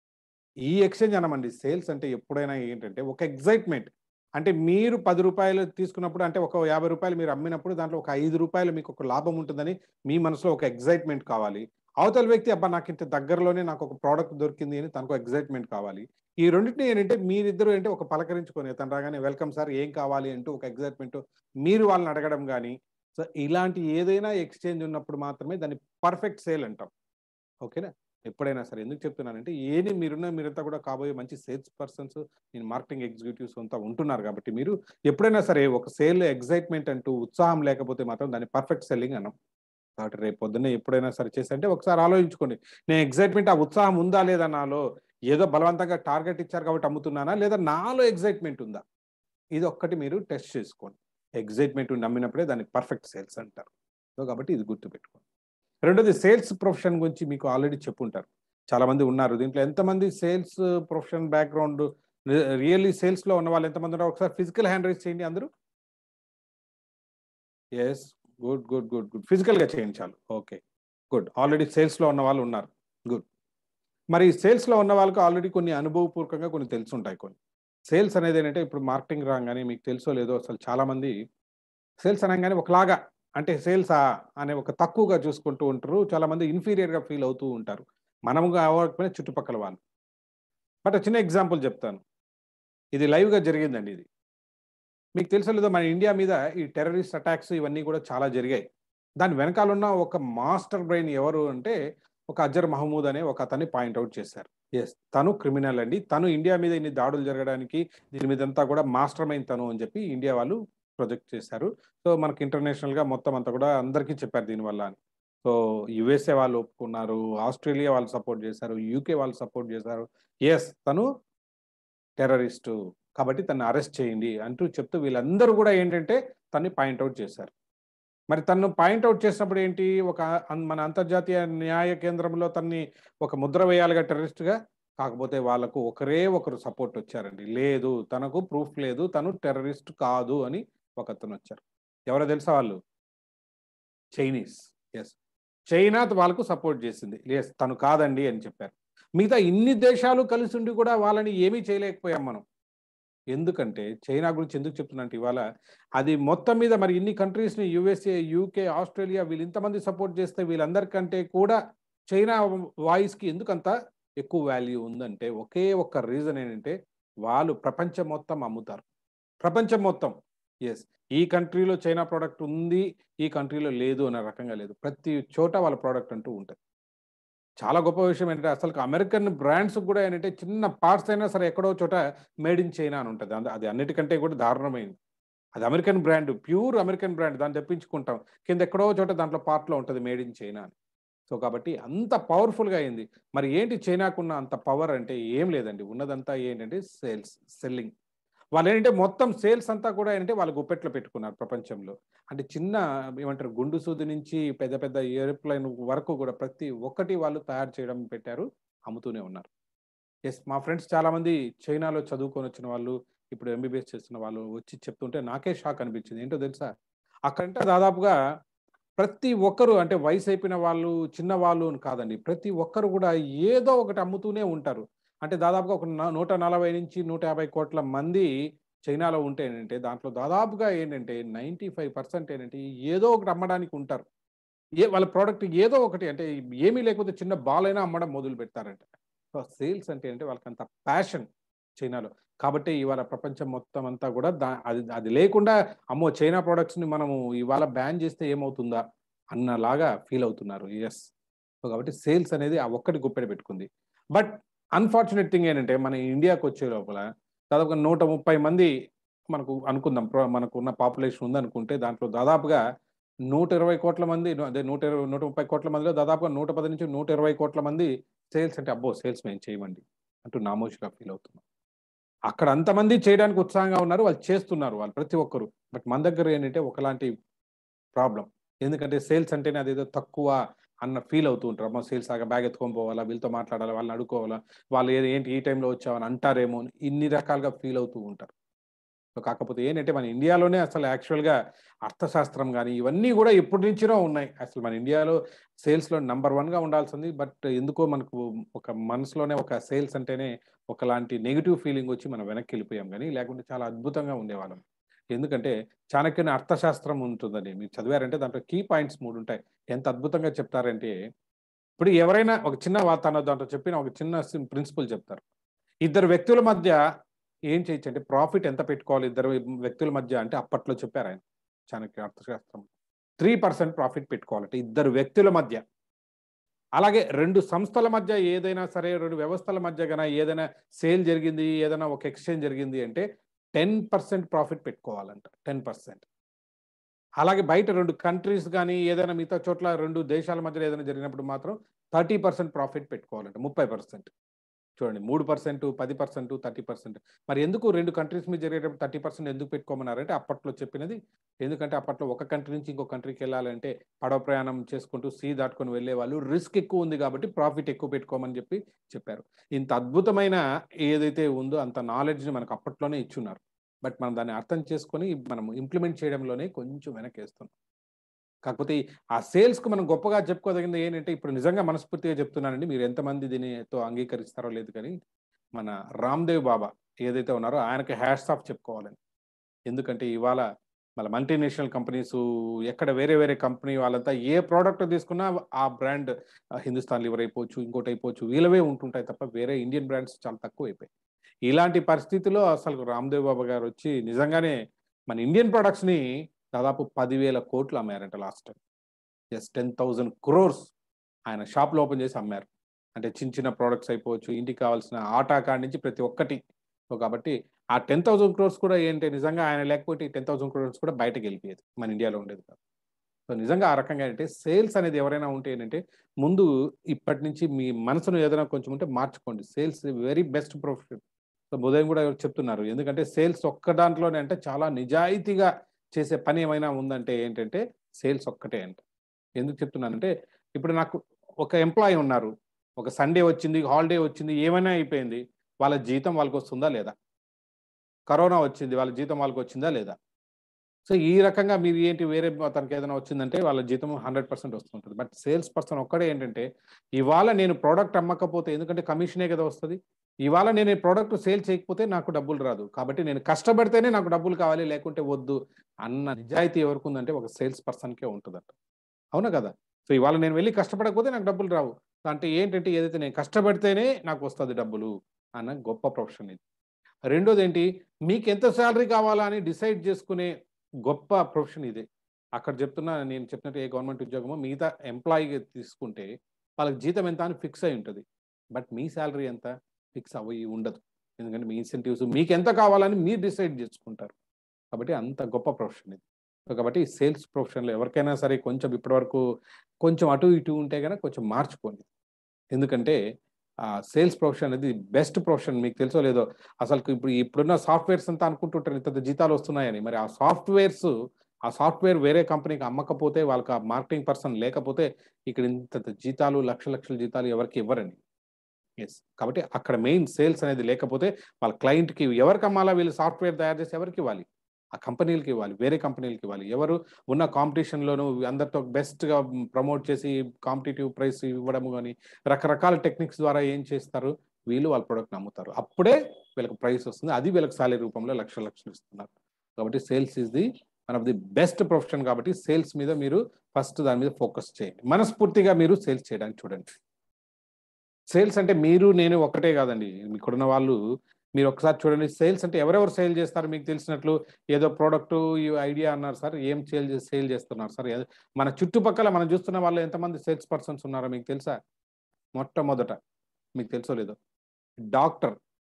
ఈ ఎక్స్చేంజ్ అనమండి సేల్స్ అంటే ఎప్పుడైనా ఏంటంటే ఒక ఎగ్జైట్మెంట్ అంటే మీరు పది రూపాయలు తీసుకున్నప్పుడు అంటే ఒక యాభై రూపాయలు మీరు అమ్మినప్పుడు దాంట్లో ఒక ఐదు రూపాయలు మీకు ఒక లాభం ఉంటుందని మీ మనసులో ఒక ఎగ్జైట్మెంట్ కావాలి అవతల వ్యక్తి అబ్బా నాకు ఇంత దగ్గరలోనే నాకు ఒక ప్రోడక్ట్ దొరికింది అని తనకు ఎగ్జైట్మెంట్ కావాలి ఈ రెండింటిని ఏంటంటే మీరిద్దరు అంటే ఒక పలకరించుకొని తను రాగానే వెల్కమ్ సార్ ఏం కావాలి అంటూ ఒక ఎగ్జైట్మెంట్ మీరు వాళ్ళని అడగడం కానీ సో ఇలాంటి ఏదైనా ఎక్స్చేంజ్ ఉన్నప్పుడు మాత్రమే దాన్ని పర్ఫెక్ట్ సేల్ అంటాం ఓకేనా ఎప్పుడైనా సరే ఎందుకు చెప్తున్నానంటే ఏది మీరున్న మీరంతా కూడా కాబోయే మంచి సేల్స్ పర్సన్స్ నేను మార్కెటింగ్ ఎగ్జిక్యూటివ్స్ అంతా ఉంటున్నారు కాబట్టి మీరు ఎప్పుడైనా సరే ఒక సేల్ ఎగ్జైట్మెంట్ అంటూ ఉత్సాహం లేకపోతే మాత్రం దాన్ని పర్ఫెక్ట్ సెల్లింగ్ అన్నాం కాబట్టి రేపు పొద్దున్నే ఎప్పుడైనా సరే చేసి అంటే ఒకసారి ఆలోచించుకోండి నేను ఎగ్జైట్మెంట్ ఆ ఉత్సాహం ఉందా లేదా నాలో ఏదో బలవంతంగా టార్గెట్ ఇచ్చారు కాబట్టి అమ్ముతున్నానా లేదా నాలో ఎగ్జైట్మెంట్ ఉందా ఇది ఒక్కటి మీరు టెస్ట్ చేసుకోండి ఎగ్జైట్మెంట్ నమ్మినప్పుడే దాన్ని పర్ఫెక్ట్ సేల్స్ అంటారు సో కాబట్టి ఇది గుర్తుపెట్టుకోండి రెండోది సేల్స్ ప్రొఫెషన్ గురించి మీకు ఆల్రెడీ చెప్పుంటారు చాలా మంది ఉన్నారు దీంట్లో ఎంతమంది sales profession background really sales లో ఉన్న వాళ్ళు ఎంతమంది ఉన్నారు ఒకసారి ఫిజికల్ హ్యాండ్ రైజ్ చేయండి అందరూ yes good good good good physical గా చేయించాలి ఓకే గుడ్ ఆల్రెడీ సేల్స్ లో ఉన్న వాళ్ళు ఉన్నారు గుడ్ మరి సేల్స్ లో ఉన్న వాళ్ళకి ఆల్రెడీ కొన్ని అనుభవపూర్వకంగా కొన్ని తెలుసుంటాయి కొన్ని సేల్స్ అనేది ఏంటంటే ఇప్పుడు మార్కెటింగ్ రాగానే మీకు తెలుసో లేదో అసలు చాలా మంది సేల్స్ అనగానే ఒకలాగా అంటే సేల్సా అనే ఒక తక్కువగా చూసుకుంటూ ఉంటారు చాలా మంది ఇన్ఫీరియర్ గా ఫీల్ అవుతూ ఉంటారు మనము కాకపోయినా చుట్టుపక్కల వాళ్ళు బట్ చిన్న ఎగ్జాంపుల్ చెప్తాను ఇది లైవ్ గా జరిగిందండి ఇది మీకు తెలుసో లేదో మన ఇండియా మీద ఈ టెర్రరిస్ట్ అటాక్స్ ఇవన్నీ కూడా చాలా జరిగాయి దాని వెనకాల ఉన్న ఒక మాస్టర్ బ్రెయిన్ ఎవరు అంటే ఒక అజర్ మహమూద్ అనే ఒక అతన్ని పాయింట్అవుట్ చేశారు ఎస్ తను క్రిమినల్ అండి తను ఇండియా మీద ఇన్ని దాడులు జరగడానికి దీని మీద అంతా కూడా మాస్టర్ మైన్ తను అని చెప్పి ఇండియా వాళ్ళు ప్రొజెక్ట్ చేశారు సో మనకి ఇంటర్నేషనల్ గా మొత్తం అంతా కూడా అందరికీ చెప్పారు దీనివల్ల అని సో యుఎస్ఏ వాళ్ళు ఒప్పుకున్నారు ఆస్ట్రేలియా వాళ్ళు సపోర్ట్ చేశారు యూకే వాళ్ళు సపోర్ట్ చేశారు ఎస్ తను టెర్రరిస్టు కాబట్టి తను అరెస్ట్ చేయండి అంటూ చెప్తూ వీళ్ళందరూ కూడా ఏంటంటే తన్ని పాయింట్అవుట్ చేశారు మరి తను పాయింట్అవుట్ చేసినప్పుడు ఏంటి ఒక మన అంతర్జాతీయ న్యాయ కేంద్రంలో తన్ని ఒక ముద్ర వేయాలిగా టెర్రరిస్ట్గా కాకపోతే వాళ్ళకు ఒకరే ఒకరు సపోర్ట్ వచ్చారండి లేదు తనకు ప్రూఫ్ లేదు తను టెర్రరిస్ట్ కాదు అని ఒక అతను వచ్చారు ఎవరో తెలుసా వాళ్ళు చైనీస్ ఎస్ చైనా వాళ్ళకు సపోర్ట్ చేసింది ఎస్ తను కాదండి అని చెప్పారు మిగతా ఇన్ని దేశాలు కలిసి ఉండి కూడా వాళ్ళని ఏమీ చేయలేకపోయాం మనం ఎందుకంటే చైనా గురించి ఎందుకు చెప్తున్నట్టు ఇవాళ అది మొత్తం మీద మరి ఇన్ని కంట్రీస్ని యుఎస్ఏ యూకే ఆస్ట్రేలియా వీళ్ళు ఇంతమంది సపోర్ట్ చేస్తే వీళ్ళందరికంటే కూడా చైనా వాయిస్కి ఎందుకంత ఎక్కువ వాల్యూ ఉందంటే ఒకే ఒక్క రీజన్ ఏంటంటే వాళ్ళు ప్రపంచం మొత్తం అమ్ముతారు ప్రపంచం మొత్తం ఎస్ ఈ కంట్రీలో చైనా ప్రోడక్ట్ ఉంది ఈ కంట్రీలో లేదు అనే రకంగా లేదు ప్రతి చోట వాళ్ళ ప్రోడక్ట్ అంటూ ఉంటుంది చాలా గొప్ప విషయం ఏంటంటే అసలు అమెరికన్ బ్రాండ్స్ కూడా ఏంటంటే చిన్న పార్ట్స్ అయినా సరే ఎక్కడో చోట మేడ్ ఇన్ చైనా అని ఉంటుంది అది అన్నిటికంటే కూడా దారుణమైంది అది American brand pure American brand దాన్ని తెప్పించుకుంటాం కింద ఎక్కడో చోట దాంట్లో పార్ట్లో ఉంటుంది మేడ్ ఇన్ చైనా అని సో కాబట్టి అంత పవర్ఫుల్గా అయింది మరి ఏంటి చైనాకున్న అంత పవర్ అంటే ఏం లేదండి ఉన్నదంతా ఏంటంటే సేల్స్ సెల్లింగ్ వాళ్ళు ఏంటంటే మొత్తం సేల్స్ అంతా కూడా ఏంటంటే వాళ్ళు గుప్పెట్లో పెట్టుకున్నారు ప్రపంచంలో అంటే చిన్న ఏమంటారు గుండు సూది నుంచి పెద్ద పెద్ద ఏరోప్లైన్ వరకు కూడా ప్రతి ఒక్కటి వాళ్ళు తయారు చేయడం పెట్టారు అమ్ముతూనే ఉన్నారు ఎస్ మా ఫ్రెండ్స్ చాలామంది చైనాలో చదువుకొని వచ్చిన వాళ్ళు ఇప్పుడు ఎంబీబీఎస్ చేస్తున్న వాళ్ళు వచ్చి చెప్తుంటే నాకే షాక్ అనిపించింది ఏంటో తెలుసా అక్కడంటే దాదాపుగా ప్రతి ఒక్కరు అంటే వయసు అయిపోయిన వాళ్ళు చిన్న వాళ్ళు అని కాదండి ప్రతి ఒక్కరు కూడా ఏదో ఒకటి అమ్ముతూనే ఉంటారు అంటే దాదాపుగా ఒక నూట నలభై నుంచి నూట యాభై కోట్ల మంది చైనాలో ఉంటే ఏంటంటే దాంట్లో దాదాపుగా ఏంటంటే నైంటీ ఫైవ్ పర్సెంట్ ఏంటంటే ఏదో ఒకటి అమ్మడానికి ఉంటారు ఏ వాళ్ళ ప్రోడక్ట్ ఏదో ఒకటి అంటే ఏమీ లేకపోతే చిన్న బాల్ అయినా అమ్మడం మొదలు పెడతారంట సో సేల్స్ అంటే అంటే వాళ్ళకి అంత ప్యాషన్ చైనాలో కాబట్టి ఇవాళ ప్రపంచం మొత్తం అంతా కూడా దా అది అది లేకుండా అమ్మో చైనా ప్రోడక్ట్స్ని మనము ఇవాళ బ్యాన్ చేస్తే ఏమవుతుందా అన్నలాగా ఫీల్ అవుతున్నారు ఎస్ సో కాబట్టి సేల్స్ అనేది ఆ ఒక్కటి గుప్పెడ పెట్టుకుంది బట్ అన్ఫార్చునేట్ థింగ్ ఏంటంటే మన ఇండియాకి వచ్చే లోపల దాదాపుగా నూట ముప్పై మంది మనకు అనుకుందాం మనకు ఉన్న పాపులేషన్ ఉందనుకుంటే దాంట్లో దాదాపుగా నూట ఇరవై కోట్ల మంది అదే నూట ఇరవై నూట ముప్పై కోట్ల మందిలో దాదాపుగా నూట పది నుంచి నూట ఇరవై కోట్ల మంది సేల్స్ అంటే అబ్బో సేల్స్ మేము చేయమండి అంటూ నామోషిగా ఫీల్ అవుతున్నాం అక్కడ అంతమంది చేయడానికి ఉత్సాహంగా ఉన్నారు వాళ్ళు చేస్తున్నారు వాళ్ళు ప్రతి ఒక్కరు బట్ మన దగ్గర ఏంటంటే ఒకలాంటి ప్రాబ్లం ఎందుకంటే సేల్స్ అంటేనే అదేదో తక్కువ అన్న ఫీల్ అవుతూ ఉంటారు అమ్మ సేల్స్ ఆగా బ్యాగ్ ఎత్తుకొని పోవాలా వీళ్ళతో మాట్లాడాలా వాళ్ళని అడుకోవాలా వాళ్ళు ఏంటి ఈ టైంలో వచ్చామని అంటారేమో ఇన్ని రకాలుగా ఫీల్ అవుతూ ఉంటారు సో కాకపోతే ఏంటంటే మన ఇండియాలోనే అసలు యాక్చువల్గా అర్థశాస్త్రం కానీ ఇవన్నీ కూడా ఎప్పటి నుంచినో ఉన్నాయి అసలు మన ఇండియాలో సేల్స్లో నెంబర్ వన్గా ఉండాల్సింది బట్ ఎందుకో మనకు ఒక మనసులోనే ఒక సేల్స్ అంటేనే ఒకలాంటి నెగిటివ్ ఫీలింగ్ వచ్చి మనం వెనక్కి వెళ్ళిపోయాం కానీ లేకుంటే చాలా అద్భుతంగా ఉండేవాళ్ళం ఎందుకంటే చాణక్యుని అర్థశాస్త్రం ఉంటుందండి మీరు చదివారంటే దాంట్లో కీ పాయింట్స్ మూడు ఉంటాయి ఎంత అద్భుతంగా చెప్తారంటే ఇప్పుడు ఎవరైనా ఒక చిన్న తన దాంట్లో చెప్పిన ఒక చిన్న ప్రిన్సిపల్ చెప్తారు ఇద్దరు వ్యక్తుల మధ్య ఏం చేయొచ్చు అంటే ప్రాఫిట్ ఎంత పెట్టుకోవాలి ఇద్దరు వ్యక్తుల మధ్య అంటే అప్పట్లో చెప్పారు ఆయన చాణక్య అర్థశాస్త్రం త్రీ పర్సెంట్ ప్రాఫిట్ పెట్టుకోవాలంటే ఇద్దరు వ్యక్తుల మధ్య అలాగే రెండు సంస్థల మధ్య ఏదైనా సరే రెండు వ్యవస్థల మధ్య కన్నా ఏదైనా సేల్ జరిగింది ఏదైనా ఒక ఎక్స్చేంజ్ జరిగింది అంటే టెన్ పర్సెంట్ ప్రాఫిట్ పెట్టుకోవాలంట టెన్ పర్సెంట్ అలాగే బయట రెండు కంట్రీస్ కానీ ఏదైనా మిగతా చోట్ల రెండు దేశాల మధ్య ఏదైనా జరిగినప్పుడు మాత్రం థర్టీ పర్సెంట్ ప్రాఫిట్ పెట్టుకోవాలంట ముప్పై పర్సెంట్ చూడండి మూడు పర్సెంట్ పది పర్సెంట్ థర్టీ పర్సెంట్ మరి ఎందుకు రెండు కంట్రీస్ మీద జరిగేటప్పుడు థర్టీ పర్సెంట్ ఎందుకు పెట్టుకోమన్నారంటే అప్పట్లో చెప్పినది ఎందుకంటే అప్పట్లో ఒక కంట్రీ నుంచి ఇంకో కంట్రీకి వెళ్ళాలంటే పడవ ప్రయాణం చేసుకుంటూ సీ దాటుకొని వెళ్ళే వాళ్ళు రిస్క్ ఎక్కువ ఉంది కాబట్టి ప్రాఫిట్ ఎక్కువ పెట్టుకోమని చెప్పి చెప్పారు ఇంత అద్భుతమైన ఏదైతే ఉందో అంత నాలెడ్జ్ని మనకు అప్పట్లోనే ఇచ్చున్నారు బట్ మనం దాన్ని అర్థం చేసుకొని మనం ఇంప్లిమెంట్ చేయడంలోనే కొంచెం వెనకేస్తున్నాం కాకపోతే ఆ సేల్స్కి మనం గొప్పగా చెప్పుకోదగింది ఏంటంటే ఇప్పుడు నిజంగా మనస్ఫూర్తిగా చెప్తున్నానండి మీరు ఎంతమంది దీనితో అంగీకరిస్తారో లేదు కానీ మన రామ్దేవ్ బాబా ఏదైతే ఉన్నారో ఆయనకి హ్యాష్ ఆఫ్ చెప్పుకోవాలని ఎందుకంటే ఇవాళ మళ్ళీ మల్టీనేషనల్ కంపెనీస్ ఎక్కడ వేరే వేరే కంపెనీ వాళ్ళంతా ఏ ప్రోడక్ట్ తీసుకున్నా ఆ బ్రాండ్ హిందుస్థాన్ లివర్ అయిపోవచ్చు ఇంకోటి అయిపోవచ్చు వీళ్ళవే ఉంటుంటాయి తప్ప వేరే ఇండియన్ బ్రాండ్స్ చాలా తక్కువ అయిపోయాయి ఇలాంటి పరిస్థితిలో అసలు రామ్దేవ్ బాబా గారు వచ్చి నిజంగానే మన ఇండియన్ ప్రొడక్ట్స్ని దాదాపు పదివేల కోట్లు అమ్మారంట last time yes ten thousand crores ఆయన షాప్లో ఓపెన్ చేసి అమ్మారు అంటే చిన్న చిన్న ప్రోడక్ట్స్ అయిపోవచ్చు ఇంటికి కావాల్సిన ఆటా కాడి నుంచి ప్రతి ఒక్కటి సో కాబట్టి ఆ టెన్ థౌసండ్ క్రోర్స్ కూడా ఏంటి నిజంగా ఆయన లేకపోతే టెన్ థౌసండ్ క్రోర్స్ కూడా బయటకు వెళ్ళిపోయేది మన ఇండియాలో ఉండేది కాదు సో నిజంగా ఆ రకంగా ఏంటంటే సేల్స్ అనేది ఎవరైనా ఉంటే ఏంటంటే ముందు ఇప్పటి నుంచి మీ మనసును ఏదైనా కొంచెం ఉంటే మార్చుకోండి sales very best profession so ఉదయం కూడా చెప్తున్నారు ఎందుకంటే సేల్స్ ఒక్క దాంట్లోనే అంటే చాలా నిజాయితీగా చేసే పని ఏమైనా ఉందంటే ఏంటంటే సేల్స్ ఒక్కటే అంట ఎందుకు చెప్తున్నానంటే ఇప్పుడు నాకు ఒక ఎంప్లాయీ ఉన్నారు ఒక సండే వచ్చింది హాలిడే వచ్చింది ఏమైనా అయిపోయింది వాళ్ళ జీతం వాళ్ళకి వస్తుందా లేదా కరోనా వచ్చింది వాళ్ళ జీతం వాళ్ళకి వచ్చిందా లేదా సో ఈ రకంగా మీరు ఏంటి వేరే తనకి ఏదైనా వచ్చిందంటే వాళ్ళ జీతం హండ్రెడ్ పర్సెంట్ వస్తుంటుంది బట్ సేల్స్ పర్సన్ ఒక్కడే ఏంటంటే ఇవాళ నేను ప్రోడక్ట్ అమ్మకపోతే ఎందుకంటే కమిషనే కదా వస్తుంది ఇవాళ నేను ఈ ప్రోడక్ట్ సేల్ చేయకపోతే నాకు డబ్బులు రాదు కాబట్టి నేను కష్టపడితేనే నాకు డబ్బులు కావాలి లేకుంటే వద్దు అన్న నిజాయితీ ఎవరికి ఉందంటే ఒక సేల్స్ పర్సన్కే ఉంటుందంట అవునా కదా సో ఇవాళ నేను వెళ్ళి కష్టపడకపోతే నాకు డబ్బులు రావు అంటే ఏంటంటే ఏదైతే నేను కష్టపడితేనే నాకు వస్తుంది డబ్బులు అన్న గొప్ప ప్రొఫెషన్ ఇది రెండోది ఏంటి మీకు ఎంత శాలరీ కావాలా అని డిసైడ్ చేసుకునే గొప్ప ప్రొఫెషన్ ఇది అక్కడ చెప్తున్నా నేను చెప్పినట్టు ఏ గవర్నమెంట్ ఉద్యోగమో మిగతా ఎంప్లాయీ తీసుకుంటే వాళ్ళకి జీతం ఎంత అని ఫిక్స్ అయి ఉంటుంది బట్ మీ శాలరీ ఎంత ఫిక్స్ అవ్వి ఉండదు ఎందుకంటే మీ ఇన్సెంటివ్స్ మీకు ఎంత కావాలని మీరు డిసైడ్ చేసుకుంటారు కాబట్టి అంత గొప్ప ప్రొఫెషన్ ఇది సో కాబట్టి సేల్స్ ప్రొఫెషన్లో ఎవరికైనా సరే కొంచెం ఇప్పటివరకు కొంచెం అటు ఇటు ఉంటే కనుక కొంచెం మార్చుకోండి ఎందుకంటే ఆ సేల్స్ ప్రొఫెషన్ అనేది బెస్ట్ ప్రొఫెషన్ మీకు తెలుసో లేదో అసలు ఇప్పుడు ఇప్పుడున్న సాఫ్ట్వేర్స్ అంతా అనుకుంటుంటారు ఇంత జీతాలు వస్తున్నాయని మరి ఆ సాఫ్ట్వేర్స్ ఆ సాఫ్ట్వేర్ వేరే కంపెనీకి అమ్మకపోతే వాళ్ళకి ఆ మార్కెటింగ్ పర్సన్ లేకపోతే ఇక్కడ ఇంత జీతాలు లక్ష లక్షల జీతాలు ఎవరికి ఇవ్వరండి ఎస్ కాబట్టి అక్కడ మెయిన్ సేల్స్ అనేది లేకపోతే వాళ్ళ క్లయింట్కి ఎవరికి అమ్మాలా వీళ్ళు సాఫ్ట్వేర్ తయారు చేసి ఎవరికి ఇవ్వాలి ఆ కంపెనీలకి ఇవ్వాలి వేరే కంపెనీలకి ఇవ్వాలి ఎవరు ఉన్న కాంపిటీషన్లోనూ అందరితో బెస్ట్గా ప్రమోట్ చేసి కాంపిటేటివ్ ప్రైస్ ఇవ్వడం కానీ రకరకాల టెక్నిక్స్ ద్వారా ఏం చేస్తారు వీళ్ళు వాళ్ళ ప్రోడక్ట్ని అమ్ముతారు అప్పుడే వీళ్ళకి ప్రైస్ వస్తుంది అది వీళ్ళకి సాలరీ రూపంలో లక్ష లక్షలు ఇస్తున్నారు కాబట్టి sales is the one of the best profession కాబట్టి సేల్స్ మీద మీరు ఫస్ట్ దాని మీద ఫోకస్ చేయండి మనస్ఫూర్తిగా మీరు సేల్స్ చేయడానికి చూడండి సేల్స్ అంటే మీరు నేను ఒక్కటే కాదండి ఇక్కడున్న వాళ్ళు మీరు ఒకసారి చూడండి సేల్స్ అంటే ఎవరెవరు సేల్ చేస్తారు మీకు తెలిసినట్లు ఏదో ప్రోడక్ట్ ఐడియా అన్నారు సార్ ఏం సేల్ సేల్ చేస్తున్నారు సార్ మన చుట్టుపక్కల మనం చూస్తున్న వాళ్ళు ఎంతమంది సేల్స్ పర్సన్స్ ఉన్నారో మీకు తెలుసా మొట్టమొదట మీకు తెలుసో లేదో doctor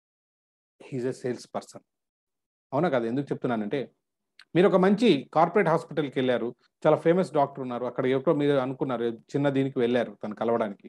he's a sales person అవునా కదా ఎందుకు చెప్తున్నానంటే మీరు ఒక మంచి కార్పొరేట్ హాస్పిటల్కి వెళ్ళారు చాలా ఫేమస్ డాక్టర్ ఉన్నారు అక్కడ ఎవరో మీరు అనుకున్నారు చిన్న దీనికి వెళ్ళారు తను కలవడానికి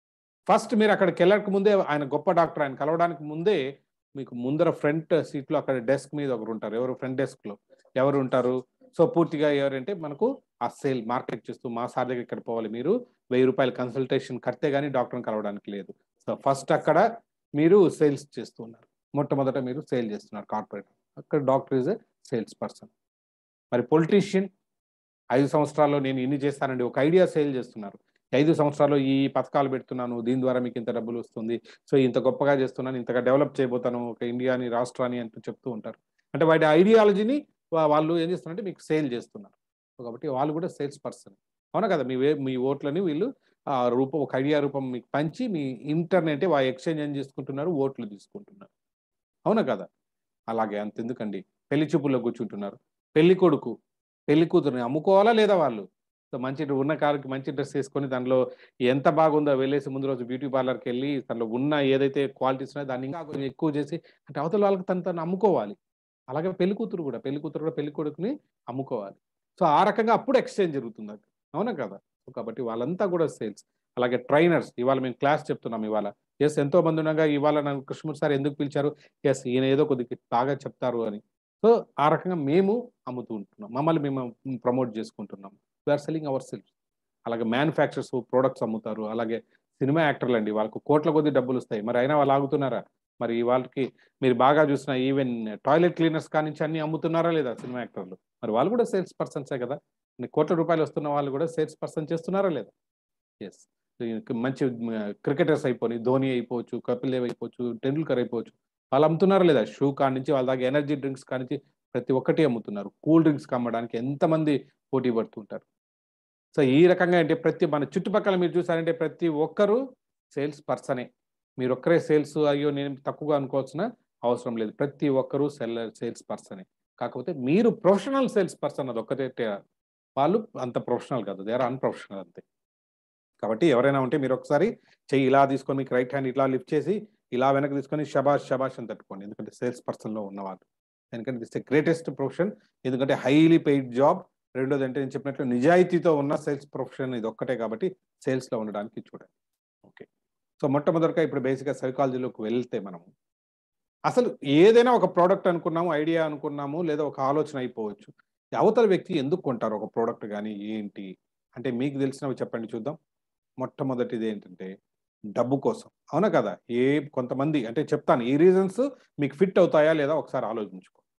ఫస్ట్ మీరు అక్కడికి వెళ్ళక ముందే ఆయన గొప్ప డాక్టర్ ఆయన కలవడానికి ముందే మీకు ముందర ఫ్రంట్ సీట్లో అక్కడ డెస్క్ మీద ఒకరు ఉంటారు ఎవరు ఫ్రంట్ డెస్క్లో ఎవరు ఉంటారు సో పూర్తిగా ఎవరంటే మనకు ఆ సేల్ మార్కెట్ చేస్తూ మా సార్ దగ్గర ఇక్కడ పోవాలి మీరు వెయ్యి రూపాయల కన్సల్టేషన్ కడితే కానీ డాక్టర్ని కలవడానికి లేదు సో ఫస్ట్ అక్కడ మీరు సేల్స్ చేస్తున్నారు మొట్టమొదట మీరు సేల్ చేస్తున్నారు కార్పొరేట్ అక్కడ doctor is a sales person మరి పొలిటీషియన్ ఐదు సంవత్సరాల్లో నేను ఇన్ని చేస్తానండి ఒక ఐడియా సేల్ చేస్తున్నారు ఐదు సంవత్సరాలు ఈ పథకాలు పెడుతున్నాను దీని ద్వారా మీకు ఇంత డబ్బులు వస్తుంది సో ఇంత గొప్పగా చేస్తున్నాను ఇంతగా డెవలప్ చేయబోతాను ఒక ఇండియాని రాష్ట్రాన్ని అంటూ చెప్తూ ఉంటారు అంటే వాటి ఐడియాలజీని వాళ్ళు ఏం చేస్తున్నారంటే మీకు సేల్ చేస్తున్నారు కాబట్టి వాళ్ళు కూడా సేల్స్ పర్సన్ అవునా కదా మీ మీ ఓట్లని వీళ్ళు ఆ రూపం ఒక ఐడియా రూపం మీకు పంచి మీ ఇంటర్నెట్ వా ఎక్స్చేంజ్ ఏం చేసుకుంటున్నారు ఓట్లు తీసుకుంటున్నారు అవునా కదా అలాగే అంతెందుకండి పెళ్లి చూపుల్లో కూర్చుంటున్నారు పెళ్లి కొడుకు పెళ్లి కూతురుని అమ్ముకోవాలా లేదా వాళ్ళు సో మంచి ఉన్న కారుకి మంచి డ్రెస్ వేసుకొని దానిలో ఎంత బాగుందో వెళ్ళేసి ముందు రోజు బ్యూటీ పార్లర్కి వెళ్ళి దానిలో ఉన్న ఏదైతే క్వాలిటీస్ ఉన్నాయో దాన్ని ఇంకా కొంచెం ఎక్కువ చేసి అంటే అవతల వాళ్ళకి తను తను అమ్ముకోవాలి అలాగే పెళ్లి కూతురు కూడా పెళ్లి కూతురు కూడా పెళ్లి కొడుకుని అమ్ముకోవాలి సో ఆ రకంగా అప్పుడు ఎక్స్చేంజ్ జరుగుతుంది అది అవునా కదా సో కాబట్టి వాళ్ళంతా కూడా సేల్స్ అలాగే ట్రైనర్స్ ఇవాళ మేము క్లాస్ చెప్తున్నాం ఇవాళ ఎస్ ఎంతో మంది ఉండగా ఇవాళ నన్ను కృష్ణమూర్తి సార్ ఎందుకు పిలిచారు ఎస్ ఈయన ఏదో కొద్దిగా బాగా చెప్తారు అని సో ఆ రకంగా మేము అమ్ముతూ ఉంటున్నాం మమ్మల్ని మేము ప్రమోట్ చేసుకుంటున్నాం వీఆర్ సెల్లింగ్ అవర్ సెల్ఫ్ అలాగే మ్యానుఫ్యాక్చర్స్ ప్రొడక్ట్స్ అమ్ముతారు అలాగే సినిమా యాక్టర్లు అండి వాళ్ళకు కోట్ల కొద్ది డబ్బులు వస్తాయి మరి అయినా వాళ్ళు ఆగుతున్నారా మరి వాళ్ళకి మీరు బాగా చూసిన ఈవెన్ టాయిలెట్ క్లీనర్స్ కానించి అన్ని అమ్ముతున్నారా లేదా సినిమా యాక్టర్లు మరి వాళ్ళు కూడా సేల్స్ పర్సన్సే కదా కోట్ల రూపాయలు వస్తున్న వాళ్ళు కూడా సేల్స్ పర్సన్ చేస్తున్నారా లేదా ఎస్ మంచి క్రికెటర్స్ అయిపోయి ధోని అయిపోవచ్చు కపిల్ దేవ్ అయిపోవచ్చు టెండూల్కర్ అయిపోవచ్చు వాళ్ళు అమ్ముతున్నారా లేదా షూ కాడి నుంచి వాళ్ళ దాకా ఎనర్జీ డ్రింక్స్ కాడి నుంచి ప్రతి ఒక్కటి అమ్ముతున్నారు కూల్ డ్రింక్స్ అమ్మడానికి ఎంతమంది పోటీ పడుతుంటారు సో ఈ రకంగా అంటే ప్రతి మన చుట్టుపక్కల మీరు చూసారంటే ప్రతి ఒక్కరు సేల్స్ పర్సనే మీరు ఒక్కరే సేల్స్ అయ్యో నేను తక్కువగా అనుకోవాల్సిన అవసరం లేదు ప్రతి ఒక్కరూ సెల్లర్ సేల్స్ పర్సనే కాకపోతే మీరు ప్రొఫెషనల్ సేల్స్ పర్సన్ అది ఒక్కటే వాళ్ళు అంత ప్రొఫెషనల్ కాదు దే ఆర్ అన్ప్రొఫెషనల్ అంతే కాబట్టి ఎవరైనా ఉంటే మీరు ఒకసారి చెయ్యి ఇలా తీసుకొని మీకు రైట్ హ్యాండ్ ఇట్లా లిఫ్ట్ చేసి ఇలా వెనక్కి తీసుకొని షబాష్ షబాష్ అని తట్టుకోండి ఎందుకంటే సేల్స్ పర్సన్లో ఉన్నవాళ్ళు ఎందుకంటే దిస్ ద గ్రేటెస్ట్ ప్రొఫెషన్ ఎందుకంటే హైలీ పెయిడ్ జాబ్ రెండోది అంటే నేను చెప్పినట్లు నిజాయితీతో ఉన్న సేల్స్ ప్రొఫెషన్ ఇది ఒక్కటే కాబట్టి సేల్స్లో ఉండడానికి చూడండి ఓకే సో మొట్టమొదటిగా ఇప్పుడు బేసిక్గా సైకాలజీలోకి వెళ్తే మనము అసలు ఏదైనా ఒక ప్రోడక్ట్ అనుకున్నాము ఐడియా అనుకున్నాము లేదా ఒక ఆలోచన అయిపోవచ్చు అవతల వ్యక్తి ఎందుకు కొంటారు ఒక ప్రోడక్ట్ కానీ ఏంటి అంటే మీకు తెలిసినవి చెప్పండి చూద్దాం మొట్టమొదటిది ఏంటంటే డబ్బు కోసం అవునా కదా ఏ కొంతమంది అంటే చెప్తాను ఈ రీజన్స్ మీకు ఫిట్ అవుతాయా లేదా ఒకసారి ఆలోచించుకో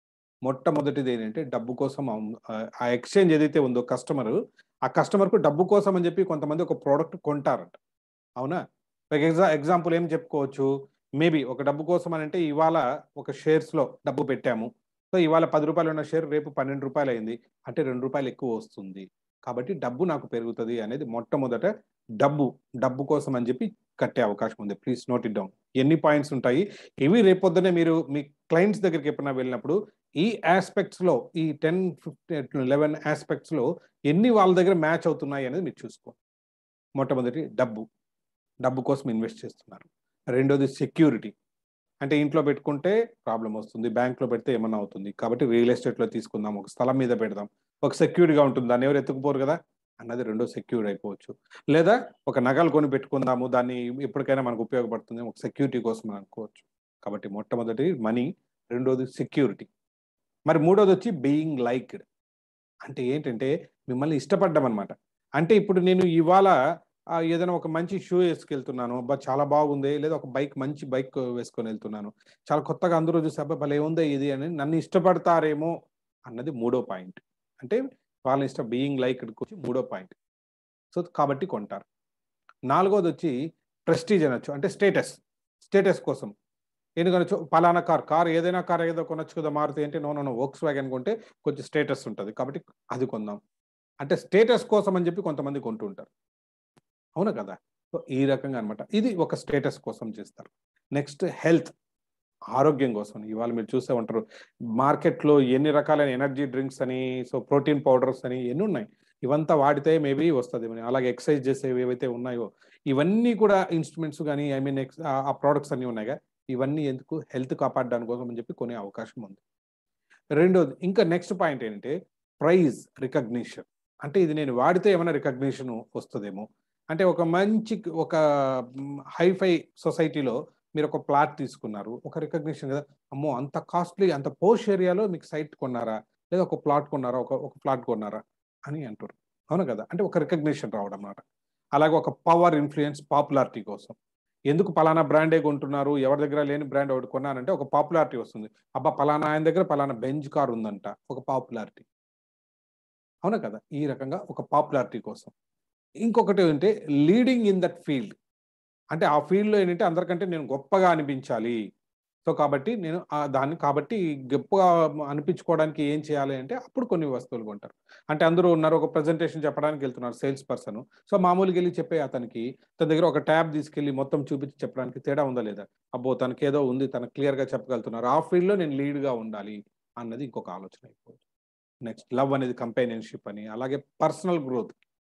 మొట్టమొదటిది ఏంటంటే డబ్బు కోసం ఆ- ఆ ఎక్స్చేంజ్ ఏదైతే ఉందో కస్టమర్ ఆ కస్టమర్కు డబ్బు కోసం అని చెప్పి కొంతమంది ఒక ప్రోడక్ట్ కొంటారంట అవునా లైక్ ఎగ్జా ఎగ్జాంపుల్ ఏం చెప్పుకోవచ్చు మేబీ ఒక డబ్బు కోసం అని అంటే ఇవాళ ఒక షేర్స్లో డబ్బు పెట్టాము సో ఇవాళ పది రూపాయలు ఉన్న షేర్ రేపు పన్నెండు రూపాయలు అయింది అంటే రెండు రూపాయలు ఎక్కువ వస్తుంది కాబట్టి డబ్బు నాకు పెరుగుతుంది అనేది మొట్టమొదట డబ్బు డబ్బు కోసం అని చెప్పి కట్టే అవకాశం ఉంది ప్లీజ్ నోట్ ఇట్ డౌన్ ఎన్ని పాయింట్స్ ఉంటాయి ఇవి రేపొద్దునే మీరు మీ క్లయింట్స్ దగ్గరికి ఎప్పుడైనా వెళ్ళినప్పుడు ఈ ఆస్పెక్ట్స్ లో ఈ టెన్ ఫిఫ్టీ లెవెన్ ఆస్పెక్ట్స్ లో ఎన్ని వాళ్ళ దగ్గర మ్యాచ్ అవుతున్నాయి అనేది మీరు చూసుకో మొట్టమొదటి డబ్బు డబ్బు కోసం ఇన్వెస్ట్ చేస్తున్నారు రెండోది సెక్యూరిటీ అంటే ఇంట్లో పెట్టుకుంటే ప్రాబ్లం వస్తుంది బ్యాంక్లో పెడితే ఏమన్నా అవుతుంది కాబట్టి రియల్ ఎస్టేట్లో తీసుకుందాం ఒక స్థలం మీద పెడదాం ఒక సెక్యూరిటీగా ఉంటుంది దాన్ని ఎవరు ఎత్తుకుపోరు కదా అన్నది రెండో సెక్యూర్ అయిపోవచ్చు లేదా ఒక నగలు కొని పెట్టుకుందాము దాన్ని ఎప్పటికైనా మనకు ఉపయోగపడుతుంది ఒక సెక్యూరిటీ కోసం అని అనుకోవచ్చు కాబట్టి మొట్టమొదటి మనీ రెండోది సెక్యూరిటీ మరి మూడోది వచ్చి బీయింగ్ లైక్డ్ అంటే ఏంటంటే మిమ్మల్ని ఇష్టపడ్డం అనమాట అంటే ఇప్పుడు నేను ఇవాళ ఆ, ఏదైనా ఒక మంచి షూ వేసుకెళ్తున్నాను అబ్బా చాలా బాగుంది లేదా ఒక బైక్ మంచి బైక్ వేసుకొని వెళ్తున్నాను చాలా కొత్తగా అందరూ చూసి అబ్బా భలే ఉందే ఇది అని నన్ను ఇష్టపడతారేమో అన్నది మూడో పాయింట్ అంటే వాళ్ళ ఇష్టం బీయింగ్ లైక్ వచ్చి మూడో పాయింట్ సో కాబట్టి కొంటారు నాలుగోది వచ్చి ప్రెస్టీజ్ అనొచ్చు అంటే స్టేటస్ స్టేటస్ కోసం ఎందుకనొచ్చు పలానా కార్ కార్ ఏదైనా కార్ ఏదో కొనొచ్చు కదా మారుతి అంటే నో నో వోక్స్ వ్యాగన్ కొంటే కొంచెం స్టేటస్ ఉంటుంది కాబట్టి అది కొందాం అంటే స్టేటస్ కోసం అని చెప్పి కొంతమంది కొంటూ ఉంటారు అవును కదా సో ఈ రకంగా అనమాట ఇది ఒక స్టేటస్ కోసం చేస్తారు నెక్స్ట్ హెల్త్ ఆరోగ్యం కోసం ఇవాళ మీరు చూసే ఉంటారు మార్కెట్లో ఎన్ని రకాలైన ఎనర్జీ డ్రింక్స్ అని సో ప్రోటీన్ పౌడర్స్ అని ఎన్ని ఉన్నాయి ఇవంతా వాడితే మేబీ వస్తుంది అలాగే ఎక్సర్సైజ్ చేసేవి ఏవైతే ఉన్నాయో ఇవన్నీ కూడా ఇన్స్ట్రుమెంట్స్ కానీ ఐ మీన్ ఆ ప్రోడక్ట్స్ అన్నీ ఉన్నాయిగా ఇవన్నీ ఎందుకు హెల్త్ కాపాడడానికి కోసం అని చెప్పి కొనే అవకాశం ఉంది రెండోది ఇంకా నెక్స్ట్ పాయింట్ ఏంటంటే ప్రైజ్ రికగ్నిషన్ అంటే ఇది నేను వాడితే ఏమైనా రికగ్నిషన్ వస్తుందేమో అంటే ఒక మంచి ఒక హైఫై సొసైటీలో మీరు ఒక ప్లాట్ తీసుకున్నారు ఒక రికగ్నిషన్ కదా అమ్మో అంత కాస్ట్లీ అంత పోష్ ఏరియాలో మీకు సైట్ కొన్నారా లేదా ఒక ప్లాట్ కొన్నారా ఒక ఒక ప్లాట్ కొన్నారా అని అంటారు అవును కదా అంటే ఒక రికగ్నిషన్ రావడం అన్నమాట అలాగే ఒక పవర్ ఇన్ఫ్లుయెన్స్ పాపులారిటీ కోసం ఎందుకు పలానా బ్రాండే కొంటున్నారు ఎవరి దగ్గర లేని బ్రాండ్ ఒకటి కొన్నారంటే ఒక పాపులారిటీ వస్తుంది అబ్బా పలానా ఆయన దగ్గర పలానా బెంచ్ కార్ ఉందంట ఒక పాపులారిటీ అవునా కదా ఈ రకంగా ఒక పాపులారిటీ కోసం ఇంకొకటి ఏంటంటే లీడింగ్ ఇన్ దట్ ఫీల్డ్ అంటే ఆ ఫీల్డ్లో ఏంటంటే అందరికంటే నేను గొప్పగా అనిపించాలి సో కాబట్టి నేను ఆ దాన్ని కాబట్టి గొప్పగా అనిపించుకోవడానికి ఏం చేయాలి అంటే అప్పుడు కొన్ని వస్తువులు కొంటారు అంటే అందరూ ఉన్నారు ఒక ప్రజెంటేషన్ చెప్పడానికి వెళ్తున్నారు సేల్స్ పర్సన్ సో మామూలుగా వెళ్ళి చెప్పే అతనికి తన దగ్గర ఒక ట్యాబ్ తీసుకెళ్ళి మొత్తం చూపించి చెప్పడానికి తేడా ఉందా లేదా అబ్బో తనకి ఏదో ఉంది తనకు క్లియర్గా చెప్పగలుగుతున్నారు ఆ ఫీల్డ్లో నేను లీడ్గా ఉండాలి అన్నది ఇంకొక ఆలోచన అయిపోవచ్చు నెక్స్ట్ లవ్ అనేది కంపెనియన్షిప్ అని అలాగే పర్సనల్ గ్రోత్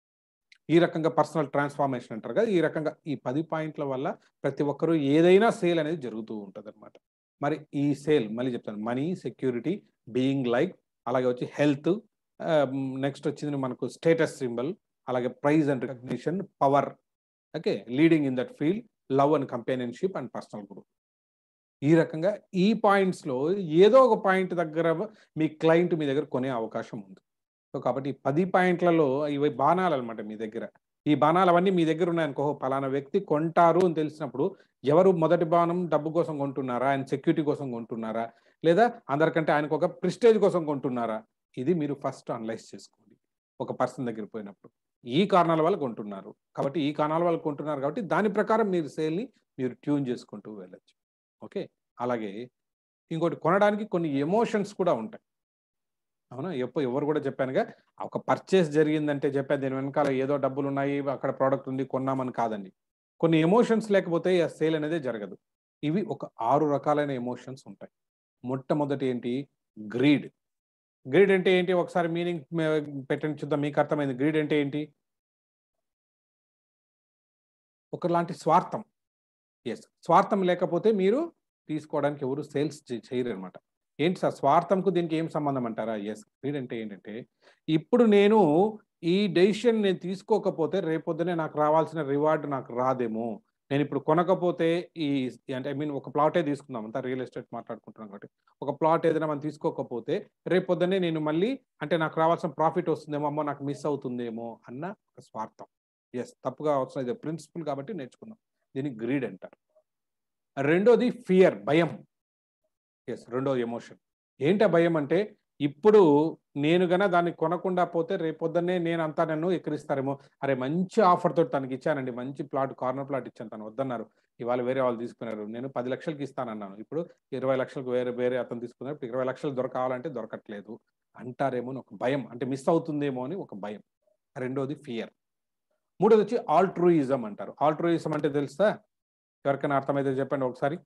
ఈ రకంగా పర్సనల్ ట్రాన్స్ఫార్మేషన్ అంటారు కదా ఈ రకంగా ఈ పది పాయింట్ల వల్ల ప్రతి ఒక్కరూ ఏదైనా సేల్ అనేది జరుగుతూ ఉంటుంది అనమాట మరి ఈ సేల్ మళ్ళీ చెప్తాను మనీ సెక్యూరిటీ బీయింగ్ లైక్ అలాగే వచ్చి హెల్త్ నెక్స్ట్ వచ్చింది మనకు స్టేటస్ సింబల్ అలాగే praise and recognition power okay leading in that field love and companionship and personal growth ఈ రకంగా ఈ పాయింట్స్లో ఏదో ఒక పాయింట్ దగ్గర మీ క్లయింట్ మీ దగ్గర కొనే అవకాశం ఉంది సో కాబట్టి ఈ పది పాయింట్లలో ఇవి బాణాలు అనమాట మీ దగ్గర ఈ బాణాలు అవన్నీ మీ దగ్గర ఉన్నాయనుకో పలానా వ్యక్తి కొంటారు అని తెలిసినప్పుడు ఎవరు మొదటి బాణం డబ్బు కోసం కొంటున్నారా ఆయన సెక్యూరిటీ కోసం కొంటున్నారా లేదా అందరికంటే ఆయనకు ఒక ప్రిస్టేజ్ కోసం కొంటున్నారా ఇది మీరు ఫస్ట్ అనలైజ్ చేసుకోండి ఒక పర్సన్ దగ్గర పోయినప్పుడు ఈ కారణాల వల్ల కొంటున్నారు కాబట్టి ఈ కారణాల వల్ల కొంటున్నారు కాబట్టి దాని ప్రకారం మీరు సేల్ని మీరు ట్యూన్ చేసుకుంటూ వెళ్ళచ్చు ఓకే అలాగే ఇంకోటి కొనడానికి కొన్ని ఎమోషన్స్ కూడా ఉంటాయి అవునా ఎప్పుడు ఎవరు కూడా చెప్పానుగా ఒక పర్చేస్ జరిగిందంటే చెప్పాను దీని వెనకాల ఏదో డబ్బులు ఉన్నాయి అక్కడ ప్రోడక్ట్ ఉంది కొన్నామని కాదండి కొన్ని ఎమోషన్స్ లేకపోతే ఆ సేల్ అనేది జరగదు ఇవి ఒక ఆరు రకాలైన ఎమోషన్స్ ఉంటాయి మొట్టమొదటి ఏంటి గ్రీడ్ గ్రీడ్ అంటే ఏంటి ఒకసారి మీనింగ్ పెట్టండి చూద్దాం మీకు అర్థమైంది గ్రీడ్ అంటే ఏంటి ఒకలాంటి స్వార్థం ఎస్ స్వార్థం లేకపోతే మీరు తీసుకోవడానికి ఎవరు సేల్స్ చేయరు అనమాట ఏంటి సార్ స్వార్థంకు దీనికి ఏం సంబంధం అంటారా ఎస్ గ్రీడ్ అంటే ఏంటంటే ఇప్పుడు నేను ఈ డెసిషన్ నేను తీసుకోకపోతే రేపొద్దునే నాకు రావాల్సిన రివార్డ్ నాకు రాదేమో నేను ఇప్పుడు కొనకపోతే ఈ అంటే ఐ మీన్ ఒక ప్లాటే తీసుకుందాం అంతా రియల్ ఎస్టేట్ మాట్లాడుకుంటున్నాం కాబట్టి ఒక ప్లాట్ ఏదైనా మనం తీసుకోకపోతే రేపొద్దునే నేను మళ్ళీ అంటే నాకు రావాల్సిన ప్రాఫిట్ వస్తుందేమో అమ్మో నాకు మిస్ అవుతుందేమో అన్న ఒక స్వార్థం ఎస్ తప్పుగా అవసరం ఇది ప్రిన్సిపల్ కాబట్టి నేర్చుకుందాం దీన్ని గ్రీడ్ అంటారు రెండోది ఫియర్ భయం ఎస్ రెండో ఎమోషన్ ఏంటి ఆ భయం అంటే ఇప్పుడు నేను గన దాన్ని కొనకుండా పోతే రేపొద్దున్నే నేను అంతా నన్ను ఎక్కిరిస్తారేమో అరే మంచి ఆఫర్ తోటి తనకి ఇచ్చానండి మంచి ప్లాట్ కార్నర్ ప్లాట్ ఇచ్చాను తను వద్దన్నారు ఇవాళ వేరే వాళ్ళు తీసుకున్నారు నేను పది లక్షలకి ఇస్తానన్నాను ఇప్పుడు ఇరవై లక్షలకు వేరే వేరే అతను తీసుకున్నారు ఇప్పుడు ఇరవై లక్షలు దొరకాలంటే దొరకట్లేదు అంటారేమో అని ఒక భయం అంటే మిస్ అవుతుందేమో అని ఒక భయం రెండోది ఫియర్ మూడోది వచ్చి ఆల్ట్రూయిజం అంటారు ఆల్ట్రూయిజం అంటే తెలుసా ఎవరికైనా అర్థమైతే చెప్పండి ఒకసారి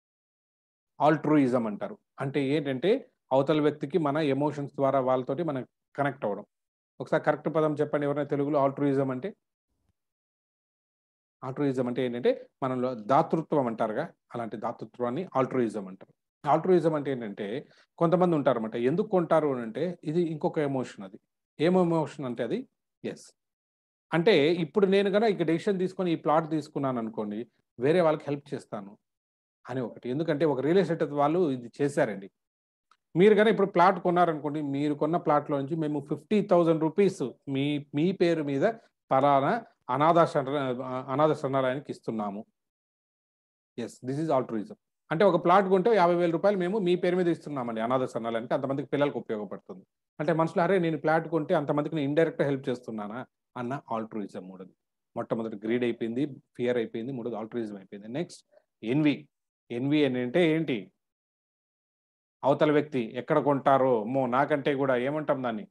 ఆల్ట్రూయిజం అంటారు అంటే ఏంటంటే అవతల వ్యక్తికి మన ఎమోషన్స్ ద్వారా వాళ్ళతోటి మనం కనెక్ట్ అవ్వడం ఒకసారి కరెక్ట్ పదం చెప్పండి ఎవరైనా తెలుగులో ఆల్ట్రూయిజం అంటే ఆల్ట్రూయిజం అంటే ఏంటంటే మనలో దాతృత్వం అంటారుగా అలాంటి దాతృత్వాన్ని ఆల్ట్రూయిజం అంటారు ఆల్ట్రూయిజం అంటే ఏంటంటే కొంతమంది ఉంటారు అనమాట ఎందుకు కొంటారు అని అంటే ఇది ఇంకొక ఎమోషన్ అది ఏం ఎమోషన్ అంటే అది ఎస్ అంటే ఇప్పుడు నేను కనుక ఇక డెసిషన్ తీసుకొని ఈ ప్లాట్ తీసుకున్నాను అనుకోండి వేరే వాళ్ళకి హెల్ప్ చేస్తాను అని ఒకటి ఎందుకంటే ఒక రియల్ ఎస్టేట్ వాళ్ళు ఇది చేశారండి మీరు కానీ ఇప్పుడు ప్లాట్ కొన్నారనుకోండి మీరు కొన్న ప్లాట్లో నుంచి మేము ఫిఫ్టీ థౌజండ్ రూపీస్ మీ మీ పేరు మీద పలానా అనాథ శరణ అనాథ శరణాలయానికి ఇస్తున్నాము ఎస్ దిస్ ఈజ్ ఆల్ట్రూయిజం అంటే ఒక ప్లాట్ కొంటే యాభై వేల రూపాయలు మేము మీ పేరు మీద ఇస్తున్నామండి అనాథ శరణాలయానికి అంతమందికి పిల్లలకు ఉపయోగపడుతుంది అంటే మనసులో అరే నేను ప్లాట్ కొంటే అంతమందికి నేను ఇండైరెక్ట్ హెల్ప్ చేస్తున్నానా అన్న ఆల్ట్రూయిజం మూడోది మొట్టమొదటి గ్రీడ్ అయిపోయింది ఫియర్ అయిపోయింది మూడోది ఆల్ట్రూయిజం అయిపోయింది నెక్స్ట్ ఎన్వి ఎన్వి అని అంటే ఏంటి అవతల వ్యక్తి ఎక్కడ కొంటారో అమ్మో నాకంటే కూడా ఏమంటాం దాన్ని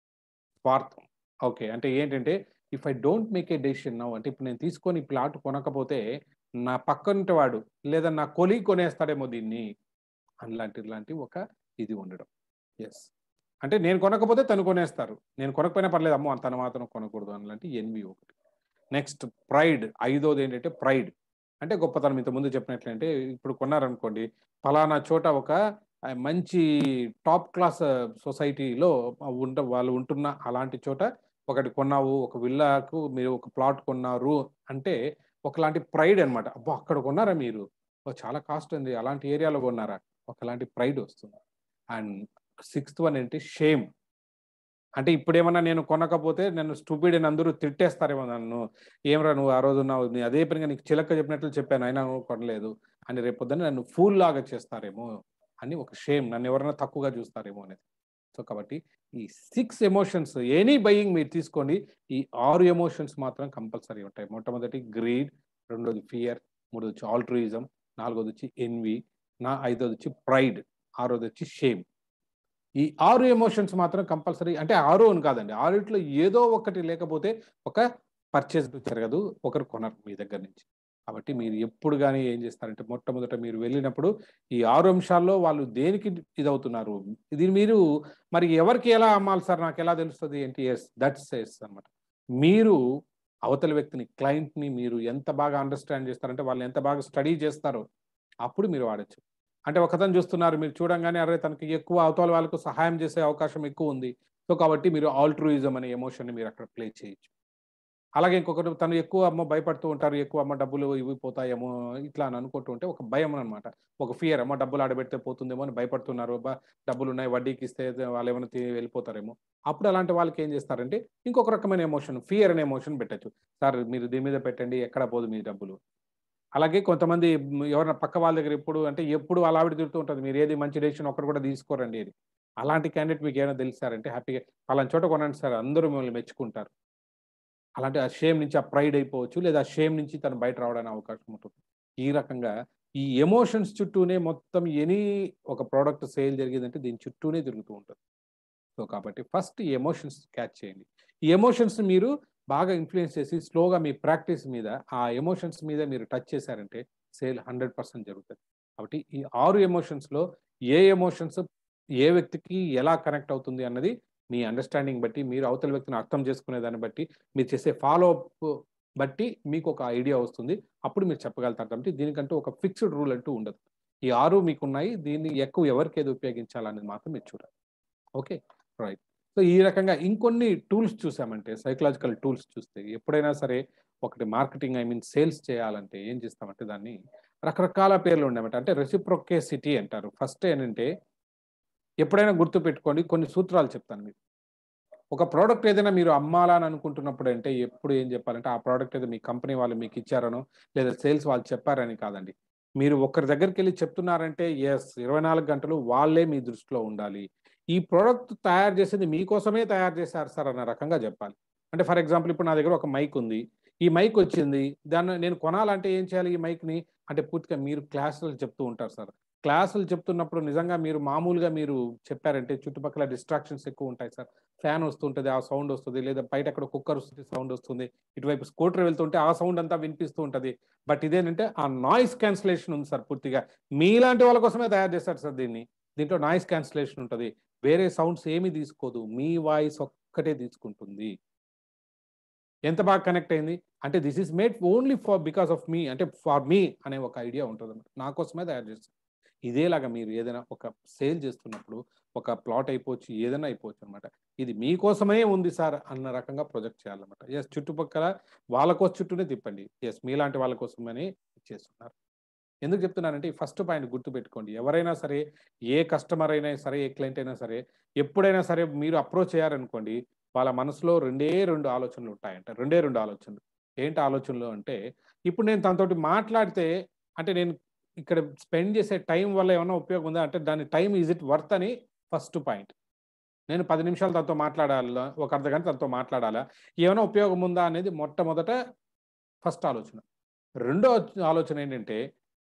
స్వార్థం ఓకే అంటే ఏంటంటే if I don't make a decision now అంటే ఇప్పుడు నేను తీసుకొని ప్లాట్ కొనకపోతే నా పక్కనుంటి వాడు లేదా నా కొలి కొనేస్తాడేమో దీన్ని అలాంటి ఇలాంటి ఒక ఇది ఉండడం ఎస్ అంటే నేను కొనకపోతే తను కొనేస్తారు నేను కొనకపోయినా పర్లేదు అమ్మో తను మాత్రం కొనకూడదు అలాంటి ఎన్వి ఒకటి నెక్స్ట్ ప్రైడ్ ఐదోది ఏంటంటే ప్రైడ్ అంటే గొప్పతనం ఇంత ముందు చెప్పినట్లంటే ఇప్పుడు కొన్నారనుకోండి ఫలానా చోట ఒక మంచి టాప్ క్లాస్ సొసైటీలో ఉంట వాళ్ళు ఉంటున్న అలాంటి చోట ఒకటి కొన్నావు ఒక విల్లాకు మీరు ఒక ప్లాట్ కొన్నారు అంటే ఒకలాంటి ప్రైడ్ అనమాట అబ్బా అక్కడ కొన్నారా మీరు చాలా కాస్ట్ ఉంది అలాంటి ఏరియాలో కొన్నారా ఒకలాంటి ప్రైడ్ వస్తుంది అండ్ సిక్స్త్ వన్ ఏంటి షేమ్ అంటే ఇప్పుడేమన్నా నేను కొనకపోతే నన్ను స్టూపిడ్ అని అందరూ తిట్టేస్తారేమో నన్ను ఏమరా నువ్వు ఆ రోజు ఉన్నావు నీ అదే పనిగా నీకు చిలక చెప్పినట్లు చెప్పాను అయినా నువ్వు కొనలేదు అని రేపొద్దున నన్ను ఫూల్ లాగా చేస్తారేమో అని ఒక షేమ్ నన్ను ఎవరైనా తక్కువగా చూస్తారేమో అనేది సో కాబట్టి ఈ సిక్స్ ఎమోషన్స్ ఎనీ బయింగ్ మీరు తీసుకోండి ఈ ఆరు ఎమోషన్స్ మాత్రం కంపల్సరీ ఉంటాయి మొట్టమొదటి గ్రీడ్ రెండోది ఫియర్ మూడోది వచ్చి ఆల్ట్రూయిజం నాలుగోది వచ్చి ఎన్వి నా ఐదోది వచ్చి ప్రైడ్ ఆరోది వచ్చి షేమ్ ఈ ఆరు ఎమోషన్స్ మాత్రం కంపల్సరీ అంటే ఆరు అని కాదండి ఆరుట్లో ఏదో ఒకటి లేకపోతే ఒక పర్చేజ్ జరగదు ఒకరు కొనరు మీ దగ్గర నుంచి కాబట్టి మీరు ఎప్పుడు కానీ ఏం చేస్తారంటే మొట్టమొదట మీరు వెళ్ళినప్పుడు ఈ ఆరు అంశాల్లో వాళ్ళు దేనికి ఇదవుతున్నారు ఇది మీరు మరి ఎవరికి ఎలా అమ్మాలి సార్ నాకు ఎలా తెలుస్తుంది ఏంటి ఎస్ దట్స్ ఎస్ అనమాట మీరు అవతల వ్యక్తిని క్లయింట్ని మీరు ఎంత బాగా అండర్స్టాండ్ చేస్తారంటే వాళ్ళు ఎంత బాగా స్టడీ చేస్తారో అప్పుడు మీరు వాడచ్చు అంటే ఒకతను చూస్తున్నారు మీరు చూడంగానే అరే తనకి ఎక్కువ అవతల వాళ్ళకు సహాయం చేసే అవకాశం ఎక్కువ ఉంది సో కాబట్టి మీరు ఆల్ట్రూయిజం అనే ఎమోషన్ని మీరు అక్కడ ప్లే చేయొచ్చు అలాగే ఇంకొకటి తను ఎక్కువ అమ్మ భయపడుతూ ఉంటారు ఎక్కువ అమ్మ డబ్బులు ఇవి పోతాయేమో ఇట్లా అని అనుకుంటూ ఉంటే ఒక భయం అనమాట ఒక ఫియర్ అమ్మ డబ్బులు ఆడబెడితే పోతుందేమో అని భయపడుతున్నారు బా డబ్బులు ఉన్నాయి వడ్డీకి ఇస్తే వాళ్ళు ఏమైనా వెళ్ళిపోతారేమో అప్పుడు అలాంటి వాళ్ళకి ఏం చేస్తారంటే ఇంకొక రకమైన ఎమోషన్ ఫియర్ అనే ఎమోషన్ పెట్టచ్చు సార్ మీరు దీని మీద పెట్టండి ఎక్కడ పోదు మీ డబ్బులు అలాగే కొంతమంది ఎవరైనా పక్క వాళ్ళ దగ్గర ఎప్పుడు అంటే ఎప్పుడు అలా ఆవిడ తిరుగుతూ ఉంటుంది మీరు ఏది మంచి డెసిషన్ ఒక్కరు కూడా తీసుకోరండి ఇది అలాంటి క్యాండిడేట్ మీకు ఏమైనా తెలుసారంటే హ్యాపీగా అలాంటి చోట కొనండి సార్ అందరూ మిమ్మల్ని మెచ్చుకుంటారు అలాంటి ఆ షేమ్ నుంచి ఆ ప్రైడ్ అయిపోవచ్చు లేదా ఆ షేమ్ నుంచి తను బయట రావడానికి అవకాశం ఉంటుంది ఈ రకంగా ఈ ఎమోషన్స్ చుట్టూనే మొత్తం ఎనీ ఒక ప్రోడక్ట్ సేల్ జరిగిందంటే దీని చుట్టూనే తిరుగుతూ ఉంటుంది సో కాబట్టి ఫస్ట్ ఈ ఎమోషన్స్ క్యాచ్ చేయండి ఈ ఎమోషన్స్ మీరు బాగా ఇన్ఫ్లుయెన్స్ చేసి స్లోగా మీ ప్రాక్టీస్ మీద ఆ ఎమోషన్స్ మీద మీరు టచ్ చేశారంటే సేల్ హండ్రెడ్ పర్సెంట్ జరుగుతుంది కాబట్టి ఈ ఆరు ఎమోషన్స్లో ఏ ఎమోషన్స్ ఏ వ్యక్తికి ఎలా కనెక్ట్ అవుతుంది అన్నది మీ అండర్స్టాండింగ్ బట్టి మీరు అవతల వ్యక్తిని అర్థం చేసుకునే దాన్ని బట్టి మీరు చేసే ఫాలో అప్ బట్టి మీకు ఒక ఐడియా వస్తుంది అప్పుడు మీరు చెప్పగలుగుతారు కాబట్టి దీనికంటూ ఒక ఫిక్స్డ్ రూల్ అంటూ ఉండదు ఈ ఆరు మీకు ఉన్నాయి దీన్ని ఎక్కువ ఎవరికి ఏది ఉపయోగించాలనేది మాత్రం మీరు చూడాలి ఓకే రైట్ సో ఈ రకంగా ఇంకొన్ని టూల్స్ చూసామంటే సైకలాజికల్ టూల్స్ చూస్తే ఎప్పుడైనా సరే ఒకటి మార్కెటింగ్ ఐ మీన్ సేల్స్ చేయాలంటే ఏం చేస్తామంటే దాన్ని రకరకాల పేర్లు ఉండేమాట అంటే రెసిప్రొకేసిటీ అంటారు ఫస్ట్ ఏంటంటే ఎప్పుడైనా గుర్తు పెట్టుకోండి కొన్ని సూత్రాలు చెప్తాను మీకు ఒక ప్రోడక్ట్ ఏదైనా మీరు అమ్మాలని అనుకుంటున్నప్పుడు అంటే ఎప్పుడు ఏం చెప్పాలంటే ఆ ప్రోడక్ట్ ఏదో మీ కంపెనీ వాళ్ళు మీకు ఇచ్చారనో లేదా సేల్స్ వాళ్ళు చెప్పారని కాదండి మీరు ఒకరి దగ్గరికి వెళ్ళి చెప్తున్నారంటే ఎస్ ఇరవై నాలుగు గంటలు వాళ్ళే మీ దృష్టిలో ఉండాలి ఈ ప్రోడక్ట్ తయారు చేసేది మీకోసమే తయారు చేశారు సార్ అన్న రకంగా చెప్పాలి అంటే ఫర్ ఎగ్జాంపుల్ ఇప్పుడు నా దగ్గర ఒక మైక్ ఉంది ఈ మైక్ వచ్చింది దాన్ని నేను కొనాలంటే ఏం చేయాలి ఈ మైక్ని అంటే పూర్తిగా మీరు క్లాసులు చెప్తూ ఉంటారు సార్ క్లాసులు చెప్తున్నప్పుడు నిజంగా మీరు మామూలుగా మీరు చెప్పారంటే చుట్టుపక్కల డిస్ట్రాక్షన్స్ ఎక్కువ ఉంటాయి సార్ ఫ్యాన్ వస్తుంటుంది ఆ సౌండ్ వస్తుంది లేదా బయట అక్కడ కుక్కర్ వస్తుంది సౌండ్ వస్తుంది ఇటువైపు స్కూటర్ వెళ్తుంటే ఆ సౌండ్ అంతా వినిపిస్తూ ఉంటుంది బట్ ఇదేంటంటే ఆ నాయిస్ క్యాన్సిలేషన్ ఉంది సార్ పూర్తిగా మీలాంటి వాళ్ళ కోసమే తయారు చేశారు సార్ దీన్ని దీంట్లో నాయిస్ క్యాన్సిలేషన్ ఉంటుంది వేరే సౌండ్స్ ఏమి తీసుకోదు మీ వాయిస్ ఒక్కటే తీసుకుంటుంది ఎంత బాగా కనెక్ట్ అయింది అంటే this is made only for because of me అంటే ఫార్ మీ అనే ఒక ఐడియా ఉంటుంది అన్నమాట నా కోసమే తయారు చేస్తాను ఇదేలాగా మీరు ఏదైనా ఒక సేల్ చేస్తున్నప్పుడు ఒక ప్లాట్ అయిపోవచ్చు ఏదైనా అయిపోవచ్చు అనమాట ఇది మీకోసమే ఉంది సార్ అన్న రకంగా ప్రొజెక్ట్ చేయాలన్నమాట ఎస్ చుట్టుపక్కల వాళ్ళ కోసం చుట్టూనే తిప్పండి ఎస్ మీలాంటి వాళ్ళ కోసమని చేస్తున్నారు ఎందుకు చెప్తున్నానంటే ఈ ఫస్ట్ పాయింట్ గుర్తుపెట్టుకోండి ఎవరైనా సరే ఏ కస్టమర్ అయినా సరే ఏ క్లయింట్ అయినా సరే ఎప్పుడైనా సరే మీరు అప్రోచ్ అయ్యారనుకోండి వాళ్ళ మనసులో రెండే రెండు ఆలోచనలు ఉంటాయంట రెండే రెండు ఆలోచనలు ఏంటి ఆలోచనలు అంటే ఇప్పుడు నేను తనతోటి మాట్లాడితే అంటే నేను ఇక్కడ స్పెండ్ చేసే టైం వల్ల ఏమైనా ఉపయోగం ఉందా అంటే దాని టైం ఈజ్ ఇట్ వర్త్ అని ఫస్ట్ పాయింట్ నేను పది నిమిషాలు తనతో మాట్లాడాలా ఒక అర్ధ గంట తనతో మాట్లాడాలా ఏమైనా ఉపయోగం ఉందా అనేది మొట్టమొదట ఫస్ట్ ఆలోచన రెండో ఆలోచన ఏంటంటే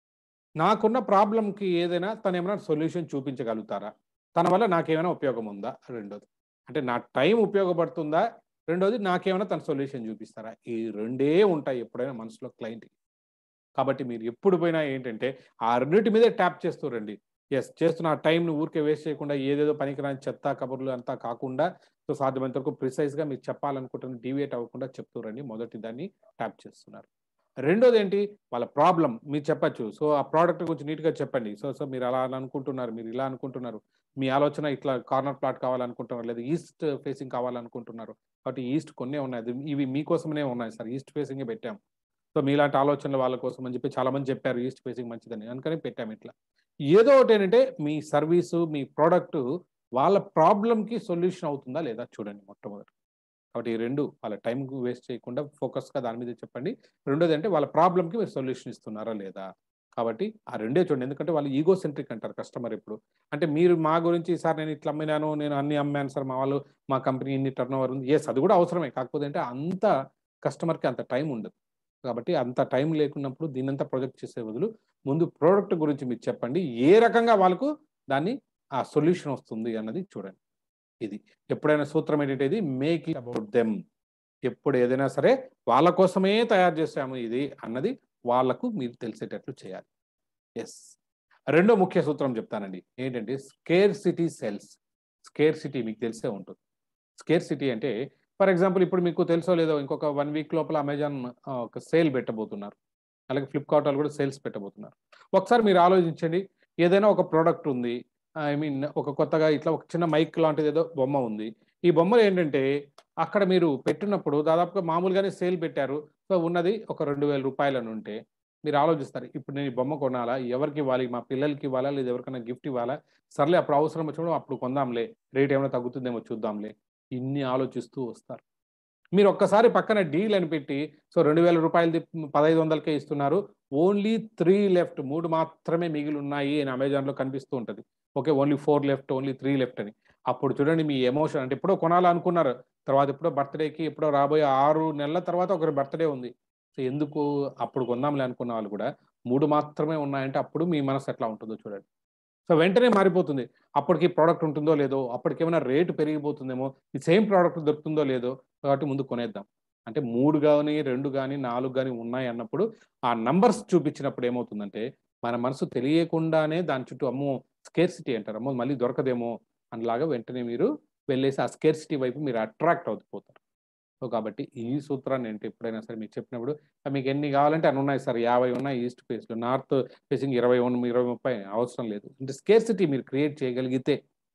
నాకున్న ప్రాబ్లంకి ఏదైనా తను ఏమైనా సొల్యూషన్ చూపించగలుగుతారా తన వల్ల నాకేమైనా ఉపయోగం ఉందా రెండోది అంటే నా టైం ఉపయోగపడుతుందా రెండోది నాకేమైనా తన సొల్యూషన్ చూపిస్తారా ఈ రెండే ఉంటాయి ఎప్పుడైనా మనసులో క్లయింట్కి కాబట్టి మీరు ఎప్పుడు పోయినా ఏంటంటే ఆ రెండింటి మీదే ట్యాప్ చేస్తూ రండి ఎస్ చేస్తున్న ఆ టైంని ఊరికే వేస్ట్ చేయకుండా ఏదేదో పనికిరాని చెత్త కబుర్లు అంతా కాకుండా సో సాధ్యమైనంత వరకు ప్రిసైజ్గా మీరు చెప్పాలనుకుంటున్న డీవియేట్ అవ్వకుండా చెప్తూ రండి మొదటి దాన్ని ట్యాప్ చేస్తున్నారు రెండోది ఏంటి వాళ్ళ ప్రాబ్లం మీరు చెప్పచ్చు సో ఆ ప్రోడక్ట్ గురించి నీట్గా చెప్పండి సో సో మీరు అలా అనుకుంటున్నారు మీరు ఇలా అనుకుంటున్నారు మీ ఆలోచన ఇట్లా కార్నర్ ప్లాట్ కావాలనుకుంటున్నారు లేదా ఈస్ట్ ఫేసింగ్ కావాలనుకుంటున్నారు కాబట్టి ఈస్ట్ కొన్నే ఉన్నాయి అది ఇవి మీకోసమే ఉన్నాయి సార్ ఈస్ట్ ఫేసింగే పెట్టాం సో మీలాంటి ఆలోచనలు వాళ్ళ కోసం అని చెప్పి చాలా మంది చెప్పారు ఈస్ట్ ఫేసింగ్ మంచిదని అందుకని పెట్టాము ఇట్లా ఏదో ఒకటి ఏంటంటే మీ సర్వీసు మీ ప్రోడక్ట్ వాళ్ళ ప్రాబ్లంకి సొల్యూషన్ అవుతుందా లేదా చూడండి మొట్టమొదటి కాబట్టి ఈ రెండు వాళ్ళ టైం వేస్ట్ చేయకుండా ఫోకస్గా దాని మీద చెప్పండి రెండోది అంటే వాళ్ళ ప్రాబ్లంకి మీరు సొల్యూషన్ ఇస్తున్నారా లేదా కాబట్టి ఆ రెండే చూడండి ఎందుకంటే వాళ్ళు ఈగో సెంట్రిక్ అంటారు కస్టమర్ ఇప్పుడు అంటే మీరు మా గురించి సార్ నేను ఇట్లా అమ్మినాను నేను అన్ని అమ్మాను సార్ మా వాళ్ళు మా కంపెనీ ఇన్ని టర్న్ ఓవర్ ఉంది ఎస్ అది కూడా అవసరమే కాకపోతే అంటే అంత కస్టమర్కి అంత టైం ఉండదు కాబట్టి అంత టైం లేకున్నప్పుడు దీనంతా ప్రొజెక్ట్ చేసే బదులు ముందు ప్రోడక్ట్ గురించి మీరు చెప్పండి ఏ రకంగా వాళ్ళకు దాన్ని ఆ సొల్యూషన్ వస్తుంది అన్నది చూడండి ఇది ఎప్పుడైనా సూత్రం ఏంటంటే మేక్ ఇట్ అబౌట్ దెమ్ ఎప్పుడు ఏదైనా సరే వాళ్ళ కోసమే తయారు చేసాము ఇది అన్నది వాళ్లకు మీరు తెలిసేటట్లు చేయాలి ఎస్ రెండో ముఖ్య సూత్రం చెప్తానండి ఏంటంటే scarcity sells scarcity మీకు తెలిసే ఉంటుంది స్కేర్ సిటీ అంటే ఫర్ ఎగ్జాంపుల్ ఇప్పుడు మీకు తెలుసో లేదో ఇంకొక వన్ వీక్ లోపల అమెజాన్ ఒక సేల్ పెట్టబోతున్నారు అలాగే ఫ్లిప్కార్ట్ వాళ్ళు కూడా సేల్స్ పెట్టబోతున్నారు ఒకసారి మీరు ఆలోచించండి ఏదైనా ఒక ప్రోడక్ట్ ఉంది ఐ మీన్ ఒక కొత్తగా ఇట్లా ఒక చిన్న మైక్ లాంటిది ఏదో బొమ్మ ఉంది ఈ బొమ్మలు ఏంటంటే అక్కడ మీరు పెట్టినప్పుడు దాదాపుగా మామూలుగానే సేల్ పెట్టారు సో ఉన్నది ఒక రెండు వేల రూపాయలు అని ఉంటే మీరు ఆలోచిస్తారు ఇప్పుడు నేను ఈ బొమ్మ కొనాలా ఎవరికి ఇవ్వాలి మా పిల్లలకి ఇవ్వాలా లేదా ఎవరికైనా గిఫ్ట్ ఇవ్వాలా సర్లే అప్పుడు అవసరం వచ్చినప్పుడు అప్పుడు కొందాంలే రేట్ ఏమైనా తగ్గుతుందేమో చూద్దాంలే ఇన్ని ఆలోచిస్తూ వస్తారు మీరు ఒక్కసారి పక్కన డీల్ అని పెట్టి సో రెండు వేల రూపాయలది పదహైదు వందలకే ఇస్తున్నారు ఓన్లీ త్రీ లెఫ్ట్ మూడు మాత్రమే మిగిలి ఉన్నాయి అని అమెజాన్లో కనిపిస్తూ ఉంటుంది okay only four left only three left అని అప్పుడు చూడండి మీ ఎమోషన్ అంటే ఎప్పుడో కొనాలనుకున్నారు తర్వాత ఎప్పుడో బర్త్డేకి ఎప్పుడో రాబోయే ఆరు నెలల తర్వాత ఒకరి బర్త్డే ఉంది సో ఎందుకు అప్పుడు కొందాంలే అనుకున్న వాళ్ళు కూడా మూడు మాత్రమే ఉన్నాయంటే అప్పుడు మీ మనసు ఎట్లా ఉంటుందో చూడండి సో వెంటనే మారిపోతుంది అప్పటికి ప్రోడక్ట్ ఉంటుందో లేదో అప్పటికి ఏమైనా రేటు పెరిగిపోతుందేమో ఈ సేమ్ ప్రోడక్ట్ దొరుకుతుందో లేదో కాబట్టి ముందు కొనేద్దాం అంటే మూడు కానీ రెండు కానీ నాలుగు కానీ ఉన్నాయి అన్నప్పుడు ఆ నంబర్స్ చూపించినప్పుడు ఏమవుతుందంటే మన మనసు తెలియకుండానే దాని చుట్టూ అమ్మో స్కేర్సిటీ అంటారు అమ్మో మళ్ళీ దొరకదేమో అనిలాగా వెంటనే మీరు వెళ్ళేసి ఆ స్కేర్సిటీ వైపు మీరు అట్రాక్ట్ అవుతుపోతారు సో కాబట్టి ఈ సూత్రాన్ని ఏంటి ఎప్పుడైనా సరే మీకు చెప్పినప్పుడు మీకు ఎన్ని కావాలంటే అన్ని ఉన్నాయి సార్ యాభై ఉన్నాయి ఈస్ట్ ఫేస్లో నార్త్ ఫేసింగ్ ఇరవై ఇరవై ముప్పై అవసరం లేదు అంటే స్కేర్సిటీ మీరు క్రియేట్ చేయగలిగితే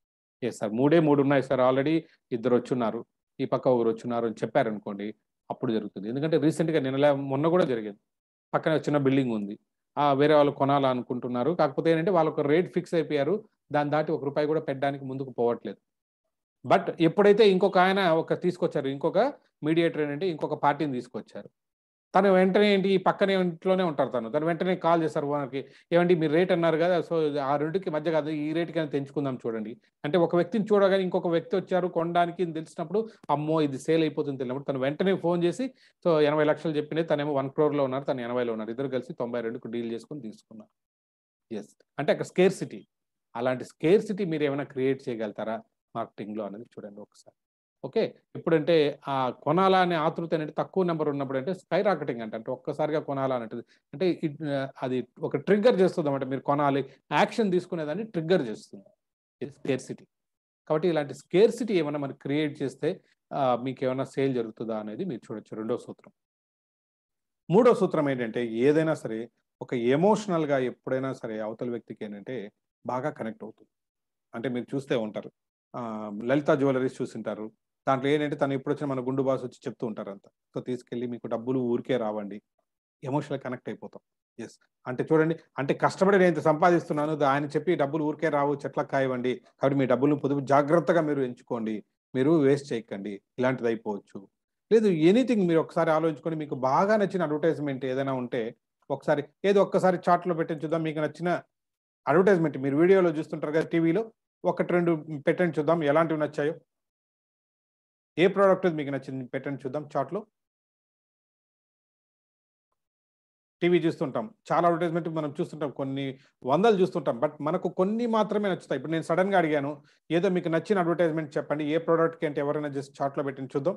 ఏ సార్ మూడే మూడు ఉన్నాయి సార్ ఆల్రెడీ ఇద్దరు వచ్చున్నారు ఈ పక్క ఒకరు వచ్చున్నారు అని చెప్పారనుకోండి అప్పుడు జరుగుతుంది ఎందుకంటే రీసెంట్గా నిన్న మొన్న కూడా జరిగింది పక్కన చిన్న బిల్డింగ్ ఉంది ఆ వేరే వాళ్ళు కొనాలనుకుంటున్నారు కాకపోతే ఏంటంటే వాళ్ళకు రేట్ ఫిక్స్ అయిపోయారు దాని దాటి ఒక రూపాయి కూడా పెట్టడానికి ముందుకు పోవట్లేదు బట్ ఎప్పుడైతే ఇంకొక ఆయన ఒక తీసుకొచ్చారు ఇంకొక మీడియేటర్ ఏంటంటే ఇంకొక పార్టీని తీసుకొచ్చారు తను వెంటనే ఏంటి ఈ పక్కనే ఇంట్లోనే ఉంటారు తను తను వెంటనే కాల్ చేస్తారు ఓనర్కి ఏమండి మీరు రేట్ అన్నారు కదా సో ఆ రెండుకి మధ్య కాదు ఈ రేట్కి అని తెంచుకుందాం చూడండి అంటే ఒక వ్యక్తిని చూడగానే ఇంకొక వ్యక్తి వచ్చారు కొనడానికి అని తెలిసినప్పుడు అమ్మో ఇది సేల్ అయిపోతుంది తెలిసినప్పుడు తను వెంటనే ఫోన్ చేసి సో ఎనభై లక్షలు చెప్పినది తనేమో వన్ క్రోర్లో ఉన్నారు తను ఎనభైలో ఉన్నారు ఇద్దరు కలిసి తొంభై రెండుకు డీల్ చేసుకుని తీసుకున్నారు ఎస్ అంటే అక్కడ స్కేర్ సిటీ అలాంటి స్కేర్ సిటీ మీరు ఏమైనా క్రియేట్ చేయగలుగుతారా మార్కెటింగ్లో అనేది చూడండి ఒకసారి ఓకే ఎప్పుడంటే ఆ కొనాలా అనే ఆతృత అనేది తక్కువ నెంబర్ ఉన్నప్పుడు అంటే స్కై రాకెటింగ్ అంటే అంటే ఒక్కసారిగా కొనాలా అనేది అంటే it, ఆ, అది ఒక ట్రిగ్గర్ చేస్తుంది అన్నమాట మీరు కొనాలి యాక్షన్ తీసుకునేదాన్ని ట్రిగ్గర్ చేస్తుంది స్కేర్ సిటీ కాబట్టి ఇలాంటి స్కేర్ సిటీ ఏమైనా మనం క్రియేట్ చేస్తే ఆ, మీకు ఏమైనా సేల్ జరుగుతుందా అనేది మీరు చూడొచ్చు రెండో సూత్రం మూడో సూత్రం ఏంటంటే ఏదైనా సరే ఒక ఎమోషనల్గా ఎప్పుడైనా సరే అవతల వ్యక్తికి ఏంటంటే బాగా కనెక్ట్ అవుతుంది అంటే మీరు చూస్తే ఉంటారు ఆ, లలిత జ్యువెలరీస్ చూసింటారు దాంట్లో ఏంటంటే తను ఎప్పుడు వచ్చినా మన గుండు బాస్ వచ్చి చెప్తూ ఉంటారు అంత సో తీసుకెళ్ళి మీకు డబ్బులు ఊరికే రావండి ఎమోషనల్ కనెక్ట్ అయిపోతాం ఎస్ అంటే చూడండి అంటే కష్టపడి నేను ఇంత సంపాదిస్తున్నాను దా- ఆయన చెప్పి డబ్బులు ఊరికే రావు చెట్ల కాయవండి కాబట్టి మీ డబ్బులను పొదుపు జాగ్రత్తగా మీరు ఎంచుకోండి మీరు వేస్ట్ చేయకండి ఇలాంటిది అయిపోవచ్చు లేదు ఎనీథింగ్ మీరు ఒకసారి ఆలోచించుకొని మీకు బాగా నచ్చిన అడ్వర్టైజ్మెంట్ ఏదైనా ఉంటే ఒకసారి ఏదో ఒక్కసారి చాట్లో పెట్టి చూద్దాం మీకు నచ్చిన అడ్వర్టైజ్మెంట్ మీరు వీడియోలో చూస్తుంటారు కదా టీవీలో ఒకటి రెండు పెట్టండి చూద్దాం ఎలాంటివి నచ్చాయో ఏ ప్రోడక్ట్ మీకు నచ్చింది పెట్టండి చూద్దాం చాట్లో టీవీ చూస్తుంటాం చాలా అడ్వర్టైజ్మెంట్ మనం చూస్తుంటాం కొన్ని వందలు చూస్తుంటాం బట్ మనకు కొన్ని మాత్రమే నచ్చుతాయి ఇప్పుడు నేను సడన్ గా అడిగాను ఏదో మీకు నచ్చిన అడ్వర్టైజ్మెంట్ చెప్పండి ఏ ప్రోడక్ట్కి అంటే ఎవరైనా జస్ట్ చాట్లో పెట్టింది చూద్దాం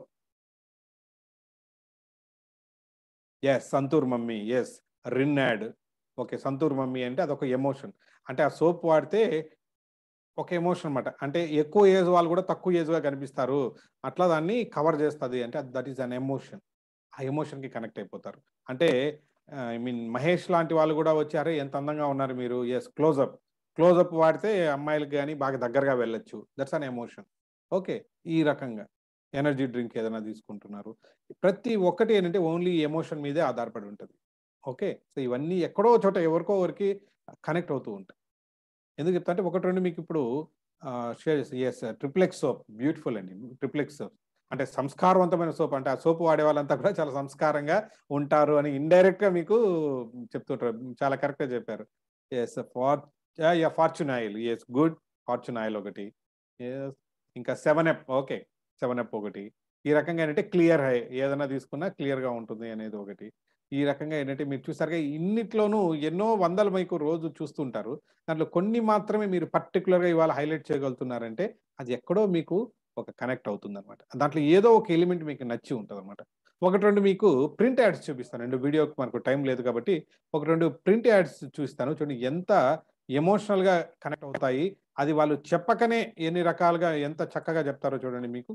yes Santoor mummy yes Rin ad okay Santoor mummy అంటే అదొక ఎమోషన్ అంటే ఆ సోప్ వాడితే ఒక ఎమోషన్ అనమాట అంటే ఎక్కువ ఏజ్ వాళ్ళు కూడా తక్కువ ఏజ్గా కనిపిస్తారు అట్లా దాన్ని కవర్ చేస్తుంది అంటే దట్ ఈస్ అన్ ఎమోషన్ ఆ ఎమోషన్కి కనెక్ట్ అయిపోతారు అంటే ఐ మీన్ మహేష్ లాంటి వాళ్ళు కూడా వచ్చారు ఎంత అందంగా ఉన్నారు మీరు ఎస్ క్లోజప్ క్లోజప్ వాడితే అమ్మాయిలకు కానీ బాగా దగ్గరగా వెళ్ళొచ్చు దట్స్ అన్ ఎమోషన్ ఓకే ఈ రకంగా ఎనర్జీ డ్రింక్ ఏదైనా తీసుకుంటున్నారు ప్రతి ఒక్కటి ఏంటంటే ఓన్లీ ఎమోషన్ మీదే ఆధారపడి ఉంటుంది ఓకే సో ఇవన్నీ ఎక్కడో చోట ఎవరికో ఎవరికి కనెక్ట్ అవుతూ ఉంటాయి ఎందుకు చెప్తా అంటే ఒకటి రెండు మీకు ఇప్పుడు share yes Triplex soap beautiful అండి ట్రిప్లెక్స్ సోప్ అంటే సంస్కారవంతమైన సోప్ అంటే ఆ సోప్ వాడే వాళ్ళంతా కూడా చాలా సంస్కారంగా ఉంటారు అని ఇండైరెక్ట్ గా మీకు చెప్తుంటారు చాలా కరెక్ట్ గా చెప్పారు yes for Fortune oil yes good Fortune oil ఒకటి Yes. ఇంకా seven up okay seven up ఒకటి ఈ రకంగా ఏంటంటే క్లియర్ హై ఏదైనా తీసుకున్నా క్లియర్ గా ఉంటుంది అనేది ఒకటి ఈ రకంగా ఏంటంటే మీరు చూసారుగా ఇన్నిట్లోనూ ఎన్నో వందల మీకు రోజు చూస్తుంటారు దాంట్లో కొన్ని మాత్రమే మీరు పర్టికులర్గా ఇవాళ హైలైట్ చేయగలుగుతున్నారంటే అది ఎక్కడో మీకు ఒక కనెక్ట్ అవుతుంది అనమాట దాంట్లో ఏదో ఒక ఎలిమెంట్ మీకు నచ్చి ఉంటుంది అనమాట ఒకటి రెండు మీకు ప్రింట్ యాడ్స్ చూపిస్తాను రెండు వీడియోకి మనకు టైం లేదు కాబట్టి ఒక రెండు ప్రింట్ యాడ్స్ చూపిస్తాను చూడండి ఎంత ఎమోషనల్గా కనెక్ట్ అవుతాయి అది వాళ్ళు చెప్పకనే ఎన్ని రకాలుగా ఎంత చక్కగా చెప్తారో చూడండి మీకు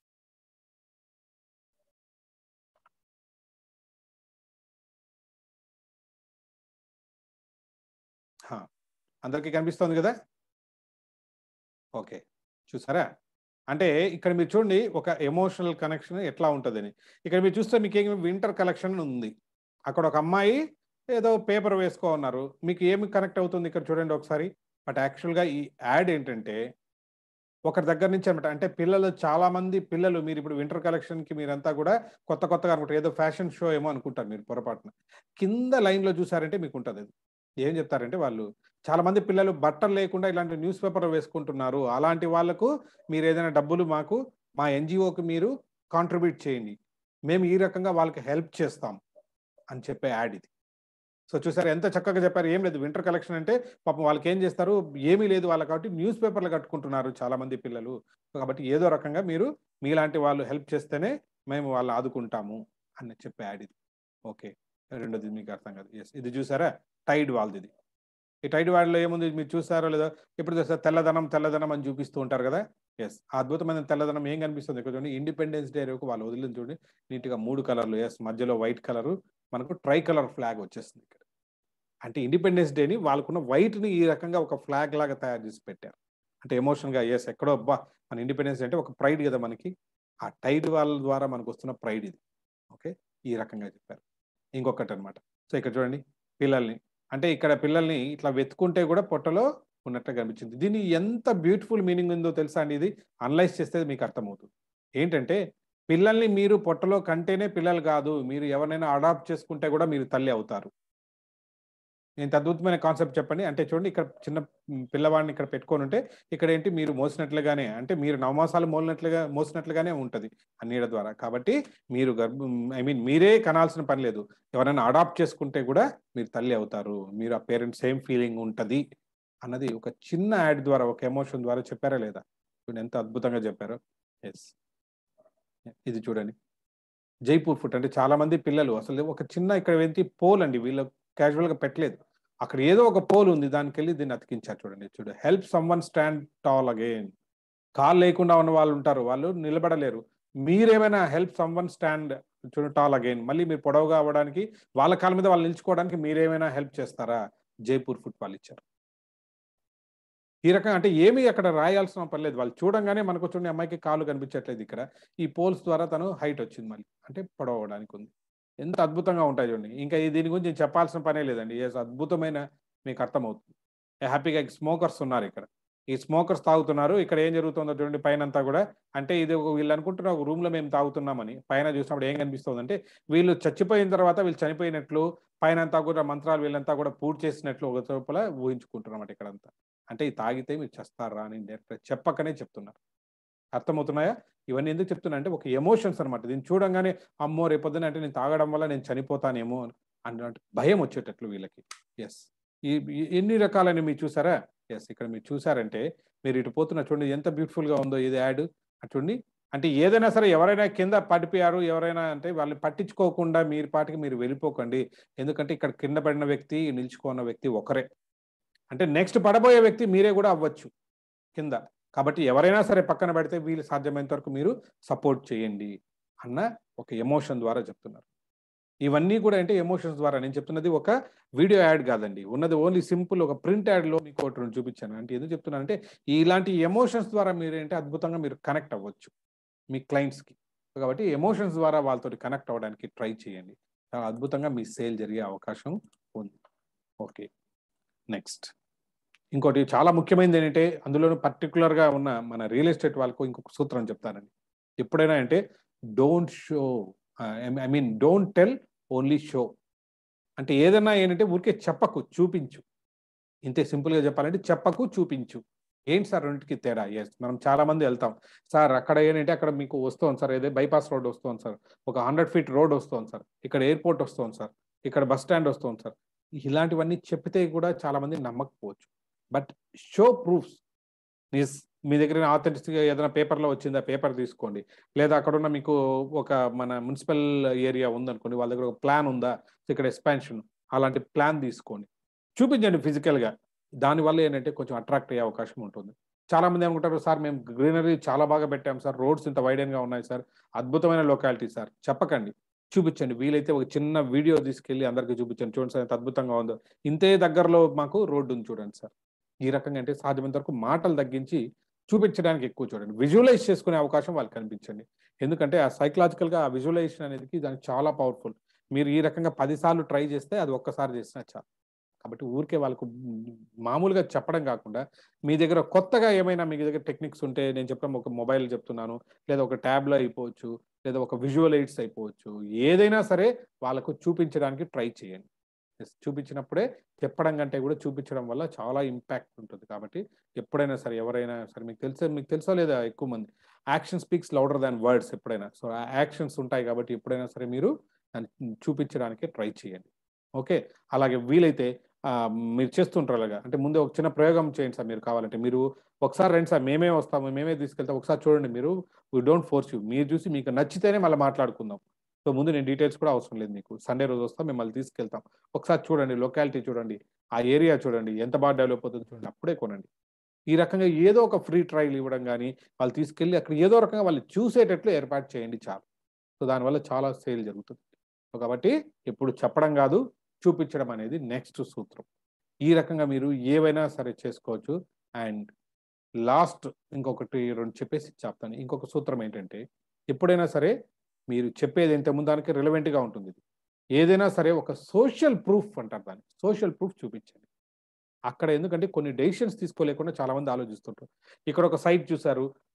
హా, అందరికీ కనిపిస్తుంది కదా ఓకే చూసారా అంటే ఇక్కడ మీరు చూడండి ఒక ఎమోషనల్ కనెక్షన్ ఎట్లా ఉంటుందని ఇక్కడ మీరు చూస్తే మీకు ఏమి వింటర్ కలెక్షన్ ఉంది అక్కడ ఒక అమ్మాయి ఏదో పేపర్ వేసుకో ఉన్నారు మీకు ఏమి కనెక్ట్ అవుతుంది ఇక్కడ చూడండి ఒకసారి బట్ యాక్చువల్గా ఈ యాడ్ ఏంటంటే ఒకరి దగ్గర నుంచి అనమాట అంటే పిల్లలు చాలా మంది పిల్లలు మీరు ఇప్పుడు వింటర్ కలెక్షన్కి మీరంతా కూడా కొత్త కొత్తగా అనుకుంటారు ఏదో ఫ్యాషన్ షో ఏమో అనుకుంటారు మీరు పొరపాటున కింద లైన్లో చూసారంటే మీకు ఉంటుంది అది ఏం చెప్తారంటే వాళ్ళు చాలా మంది పిల్లలు బట్టలు లేకుండా ఇలాంటి న్యూస్ పేపర్ వేసుకుంటున్నారు అలాంటి వాళ్ళకు మీరు ఏదైనా డబ్బులు మాకు మా ఎన్జిఓకి మీరు కాంట్రిబ్యూట్ చేయండి మేము ఈ రకంగా వాళ్ళకి హెల్ప్ చేస్తాం అని చెప్పే యాడ్ ఇది సో చూసారు ఎంత చక్కగా చెప్పారు ఏం లేదు వింటర్ కలెక్షన్ అంటే పాపం వాళ్ళకి ఏం చేస్తారు ఏమీ లేదు వాళ్ళకి కాబట్టి న్యూస్ పేపర్లు కట్టుకుంటున్నారు చాలా మంది పిల్లలు కాబట్టి ఏదో రకంగా మీరు మీలాంటి వాళ్ళు హెల్ప్ చేస్తేనే మేము వాళ్ళు ఆదుకుంటాము అని చెప్పే యాడ్ ఇది ఓకే రెండోది మీకు అర్థం కాదు ఎస్ ఇది చూసారా టైడ్ వాళ్ళది ఇది ఈ టైడ్ వాళ్ళలో ఏముంది మీరు చూసారో లేదో ఇప్పుడు చూసారు తెల్లదనం తెల్లదనం అని చూపిస్తూ ఉంటారు కదా ఎస్ అద్భుతమైన తెల్లదనం ఏం కనిపిస్తుంది ఇక్కడ చూడండి ఇండిపెండెన్స్ డే రేపు వాళ్ళు వదిలిన చూడండి నీట్గా మూడు కలర్లు ఎస్ మధ్యలో వైట్ కలరు మనకు ట్రై కలర్ ఫ్లాగ్ వచ్చేస్తుంది ఇక్కడ అంటే ఇండిపెండెన్స్ డేని వాళ్ళకున్న వైట్ని ఈ రకంగా ఒక ఫ్లాగ్ లాగా తయారు చేసి పెట్టారు అంటే ఎమోషన్గా ఎస్ ఎక్కడో అబ్బా మన ఇండిపెండెన్స్ డే అంటే ఒక ప్రైడ్ కదా మనకి ఆ టైడ్ వాళ్ళ ద్వారా మనకు వస్తున్న ప్రైడ్ ఇది ఓకే ఈ రకంగా చెప్పారు ఇంకొకటి అనమాట సో ఇక్కడ చూడండి పిల్లల్ని అంటే ఇక్కడ పిల్లల్ని ఇట్లా వెతుకుంటే కూడా పొట్టలో ఉన్నట్టు కనిపించింది దీని ఎంత బ్యూటిఫుల్ మీనింగ్ ఉందో తెలుసా అండి ఇది అనలైజ్ చేస్తే మీకు అర్థమవుతుంది ఏంటంటే పిల్లల్ని మీరు పొట్టలో కంటేనే పిల్లలు కాదు మీరు ఎవరినైనా అడాప్ట్ చేసుకుంటే కూడా మీరు తల్లి అవుతారు ఇంత అద్భుతమైన కాన్సెప్ట్ చెప్పండి అంటే చూడండి ఇక్కడ చిన్న పిల్లవాడిని ఇక్కడ పెట్టుకొని ఉంటే ఇక్కడ ఏంటి మీరు మోసినట్లుగానే అంటే మీరు నవమాసాలు మోలినట్లుగా మోసినట్లుగానే ఉంటుంది ఆ నీడ ద్వారా కాబట్టి మీరు గర్భం ఐ మీన్ మీరే కనాల్సిన పని లేదు ఎవరైనా అడాప్ట్ చేసుకుంటే కూడా మీరు తల్లి అవుతారు మీరు ఆ పేరెంట్స్ సేమ్ ఫీలింగ్ ఉంటుంది అన్నది ఒక చిన్న యాడ్ ద్వారా ఒక ఎమోషన్ ద్వారా చెప్పారా లేదా చూడండి ఎంత అద్భుతంగా చెప్పారో ఎస్ ఇది చూడండి జైపూర్ ఫుడ్ అంటే చాలా మంది పిల్లలు అసలు ఒక చిన్న ఇక్కడ ఏంటి పోల్ అండి వీళ్ళు క్యాజువల్ గా పెట్టలేదు అక్కడ ఏదో ఒక పోల్ ఉంది దానికి వెళ్ళి దీన్ని అతికించారు చూడండి చూడు help someone stand tall again కాల్ లేకుండా ఉన్న వాళ్ళు ఉంటారు వాళ్ళు నిలబడలేరు మీరేమైనా హెల్ప్ సమ్ వన్ స్టాండ్ చూడండి టాల్ అగైన్ మళ్ళీ మీరు పొడవుగా అవ్వడానికి వాళ్ళ కాళ్ళ మీద వాళ్ళు నిల్చుకోవడానికి మీరేమైనా హెల్ప్ చేస్తారా జైపూర్ ఫుడ్ వాళ్ళు ఇచ్చారు ఈ రకంగా అంటే ఏమీ అక్కడ రాయాల్సిన పని లేదు వాళ్ళు చూడంగానే మనకు చూడండి అమ్మాయికి కాలు కనిపించట్లేదు ఇక్కడ ఈ పోల్స్ ద్వారా తను హైట్ వచ్చింది మళ్ళీ అంటే పొడవడానికి ఉంది ఎంత అద్భుతంగా ఉంటాయి చూడండి ఇంకా ఈ దీని గురించి నేను చెప్పాల్సిన పనే లేదండి ఏ అద్భుతమైన మీకు అర్థమవుతుంది హ్యాపీగా స్మోకర్స్ ఉన్నారు ఇక్కడ ఈ స్మోకర్స్ తాగుతున్నారు ఇక్కడ ఏం జరుగుతుందో చూడండి పైన అంతా కూడా అంటే ఇది ఒక వీళ్ళు అనుకుంటున్న ఒక రూమ్ లో మేము తాగుతున్నామని పైన చూసినప్పుడు ఏం కనిపిస్తుంది అంటే వీళ్ళు చచ్చిపోయిన తర్వాత వీళ్ళు చనిపోయినట్లు పైన అంతా కూడా మంత్రాలు వీళ్ళంతా కూడా పూర్తి చేసినట్లు ఒక చోపల ఊహించుకుంటున్నాం ఇక్కడంతా అంటే ఇది తాగితే మీరు చేస్తారా అని డైరెక్ట్ చెప్పకనే చెప్తున్నారు అర్థమవుతున్నాయా ఇవన్నీ ఎందుకు చెప్తున్నా అంటే ఒక ఎమోషన్స్ అనమాట దీన్ని చూడంగానే అమ్మో రేపొద్దున అంటే నేను తాగడం వల్ల నేను చనిపోతానేమో అన్నట్టు భయం వచ్చేటట్లు వీళ్ళకి ఎస్ ఈ ఈ- ఎన్ని రకాలని మీరు చూసారా ఎస్ ఇక్కడ మీరు చూసారంటే మీరు ఇటు పోతున్న చూడండి ఎంత బ్యూటిఫుల్ గా ఉందో ఇది యాడ్ చూడండి అంటే ఏదైనా సరే ఎవరైనా కింద పడిపోయారు ఎవరైనా అంటే వాళ్ళు పట్టించుకోకుండా మీరు పాటికి మీరు వెళ్ళిపోకండి ఎందుకంటే ఇక్కడ కింద పడిన వ్యక్తి నిల్చుకున్న వ్యక్తి ఒకరే అంటే నెక్స్ట్ పడబోయే వ్యక్తి మీరే కూడా అవ్వచ్చు కింద కాబట్టి ఎవరైనా సరే పక్కన పెడితే వీళ్ళు సాధ్యమైనంత వరకు మీరు సపోర్ట్ చేయండి అన్న ఒక ఎమోషన్ ద్వారా చెప్తున్నారు ఇవన్నీ కూడా అంటే ఎమోషన్స్ ద్వారా నేను చెప్తున్నది ఒక వీడియో యాడ్ కాదండి ఉన్నది ఓన్లీ సింపుల్ ఒక ప్రింట్ యాడ్లో మీకు ఒకటి రెండు చూపించాను అంటే ఎందుకు చెప్తున్నానంటే ఇలాంటి ఎమోషన్స్ ద్వారా మీరు ఏంటి అద్భుతంగా మీరు కనెక్ట్ అవ్వచ్చు మీ క్లయింట్స్కి కాబట్టి ఎమోషన్స్ ద్వారా వాళ్ళతో కనెక్ట్ అవ్వడానికి ట్రై చేయండి చాలా అద్భుతంగా మీ సేల్ జరిగే అవకాశం ఉంది ఓకే నెక్స్ట్ ఇంకోటి చాలా ముఖ్యమైనది ఏంటంటే అందులోనూ పర్టికులర్గా ఉన్న మన రియల్ ఎస్టేట్ వాళ్ళకు ఇంకొక సూత్రం చెప్తానండి ఎప్పుడైనా అంటే don't show I mean don't tell only show అంటే ఏదైనా ఏంటంటే ఊరికే చెప్పకు చూపించు ఇంతే సింపుల్గా చెప్పాలంటే చెప్పకు చూపించు ఏంటి సార్ రెండింటికి తేడా ఎస్ మనం చాలా మంది వెళ్తాం సార్ అక్కడ ఏంటంటే అక్కడ మీకు వస్తుంది సార్ ఏదో బైపాస్ రోడ్ వస్తుంది సార్ ఒక హండ్రెడ్ ఫీట్ రోడ్ వస్తుంది సార్ ఇక్కడ ఎయిర్పోర్ట్ వస్తుంది సార్ ఇక్కడ బస్ స్టాండ్ వస్తుంది సార్ ఇలాంటివన్నీ చెప్తే కూడా చాలా మంది నమ్మకపోవచ్చు బట్ షో ప్రూఫ్స్ మీ దగ్గర ఆథెంటిక్గా ఏదైనా పేపర్లో వచ్చిందా పేపర్ తీసుకోండి లేదా అక్కడ ఉన్న మీకు ఒక మన మున్సిపల్ ఏరియా ఉందనుకోండి వాళ్ళ దగ్గర ఒక ప్లాన్ ఉందా ఇక్కడ ఎక్స్పాన్షన్ అలాంటి ప్లాన్ తీసుకోండి చూపించండి ఫిజికల్గా దానివల్ల ఏంటంటే కొంచెం అట్రాక్ట్ అయ్యే అవకాశం ఉంటుంది చాలా మంది ఏమనుకుంటారు సార్ మేము గ్రీనరీ చాలా బాగా పెట్టాం సార్ రోడ్స్ ఇంత వైడెన్గా ఉన్నాయి సార్ అద్భుతమైన లొకాలిటీ సార్ చెప్పకండి చూపించండి వీలైతే ఒక చిన్న వీడియో తీసుకెళ్ళి అందరికీ చూపించండి చూడండి సార్ ఎంత అద్భుతంగా ఉందో ఇంతే దగ్గరలో మాకు రోడ్డు ఉంది చూడండి సార్ ఈ రకంగా అంటే సాధ్యమైనంత వరకు మాటలు తగ్గించి చూపించడానికి ఎక్కువ చూడండి విజువలైజ్ చేసుకునే అవకాశం వాళ్ళకి కనిపించండి ఎందుకంటే ఆ సైకలాజికల్గా ఆ విజువలైజేషన్ అనేది దానికి చాలా పవర్ఫుల్ మీరు ఈ రకంగా పదిసార్లు ట్రై చేస్తే అది ఒక్కసారి చేసినా చాలు కాబట్టి ఊరికే వాళ్ళకు మామూలుగా చెప్పడం కాకుండా మీ దగ్గర కొత్తగా ఏమైనా మీ దగ్గర టెక్నిక్స్ ఉంటే నేను చెప్పడం ఒక మొబైల్ చెప్తున్నాను లేదా ఒక ట్యాబ్లో అయిపోవచ్చు లేదా ఒక విజువల్ ఎయిడ్స్ అయిపోవచ్చు ఏదైనా సరే వాళ్ళకు చూపించడానికి ట్రై చేయండి చూపించినప్పుడే చెప్పడం కంటే కూడా చూపించడం వల్ల చాలా ఇంపాక్ట్ ఉంటుంది కాబట్టి ఎప్పుడైనా సరే ఎవరైనా సరే మీకు తెలుసా మీకు తెలుసా లేదా ఎక్కువ మంది action speaks louder than words ఎప్పుడైనా సో ఆ యాక్షన్స్ ఉంటాయి కాబట్టి ఎప్పుడైనా సరే మీరు దాన్ని చూపించడానికి ట్రై చేయండి ఓకే అలాగే వీలైతే మీరు చేస్తుంటారు అలాగా అంటే ముందే ఒక చిన్న ప్రయోగం చేయండి సార్ మీరు కావాలంటే మీరు ఒకసారి రండి సార్ మేమే వస్తాము మేమే తీసుకెళ్తాం ఒకసారి చూడండి మీరు వీ డోంట్ ఫోర్స్ యూ మీరు చూసి మీకు నచ్చితేనే మళ్ళీ మాట్లాడుకుందాం సో ముందు నేను డీటెయిల్స్ కూడా అవసరం లేదు మీకు సండే రోజు వస్తాం మిమ్మల్ని తీసుకెళ్తాం ఒకసారి చూడండి లొకాలిటీ చూడండి ఆ ఏరియా చూడండి ఎంత బాగా డెవలప్ అవుతుంది చూడండి అప్పుడే కొనండి ఈ రకంగా ఏదో ఒక ఫ్రీ ట్రయల్ ఇవ్వడం కానీ వాళ్ళు తీసుకెళ్ళి అక్కడ ఏదో రకంగా వాళ్ళు చూసేటట్లు ఏర్పాటు చేయండి చాలు సో దానివల్ల చాలా సేల్ జరుగుతుంది సో కాబట్టి ఎప్పుడు చెప్పడం కాదు చూపించడం అనేది నెక్స్ట్ సూత్రం ఈ రకంగా మీరు ఏవైనా సరే చేసుకోవచ్చు అండ్ లాస్ట్ ఇంకొకటి రెండు చెప్పేసి చెప్తాను ఇంకొక సూత్రం ఏంటంటే ఎప్పుడైనా సరే మీరు చెప్పేది ఎంత ముందానికి రిలవెంట్గా ఉంటుంది ఇది ఏదైనా సరే ఒక సోషల్ ప్రూఫ్ అంటారు దాన్ని సోషల్ ప్రూఫ్ చూపించండి అక్కడ ఎందుకంటే కొన్ని డెసిషన్స్ తీసుకోలేకుండా చాలా మంది ఆలోచిస్తుంటారు ఇక్కడ ఒక సైట్ చూసారు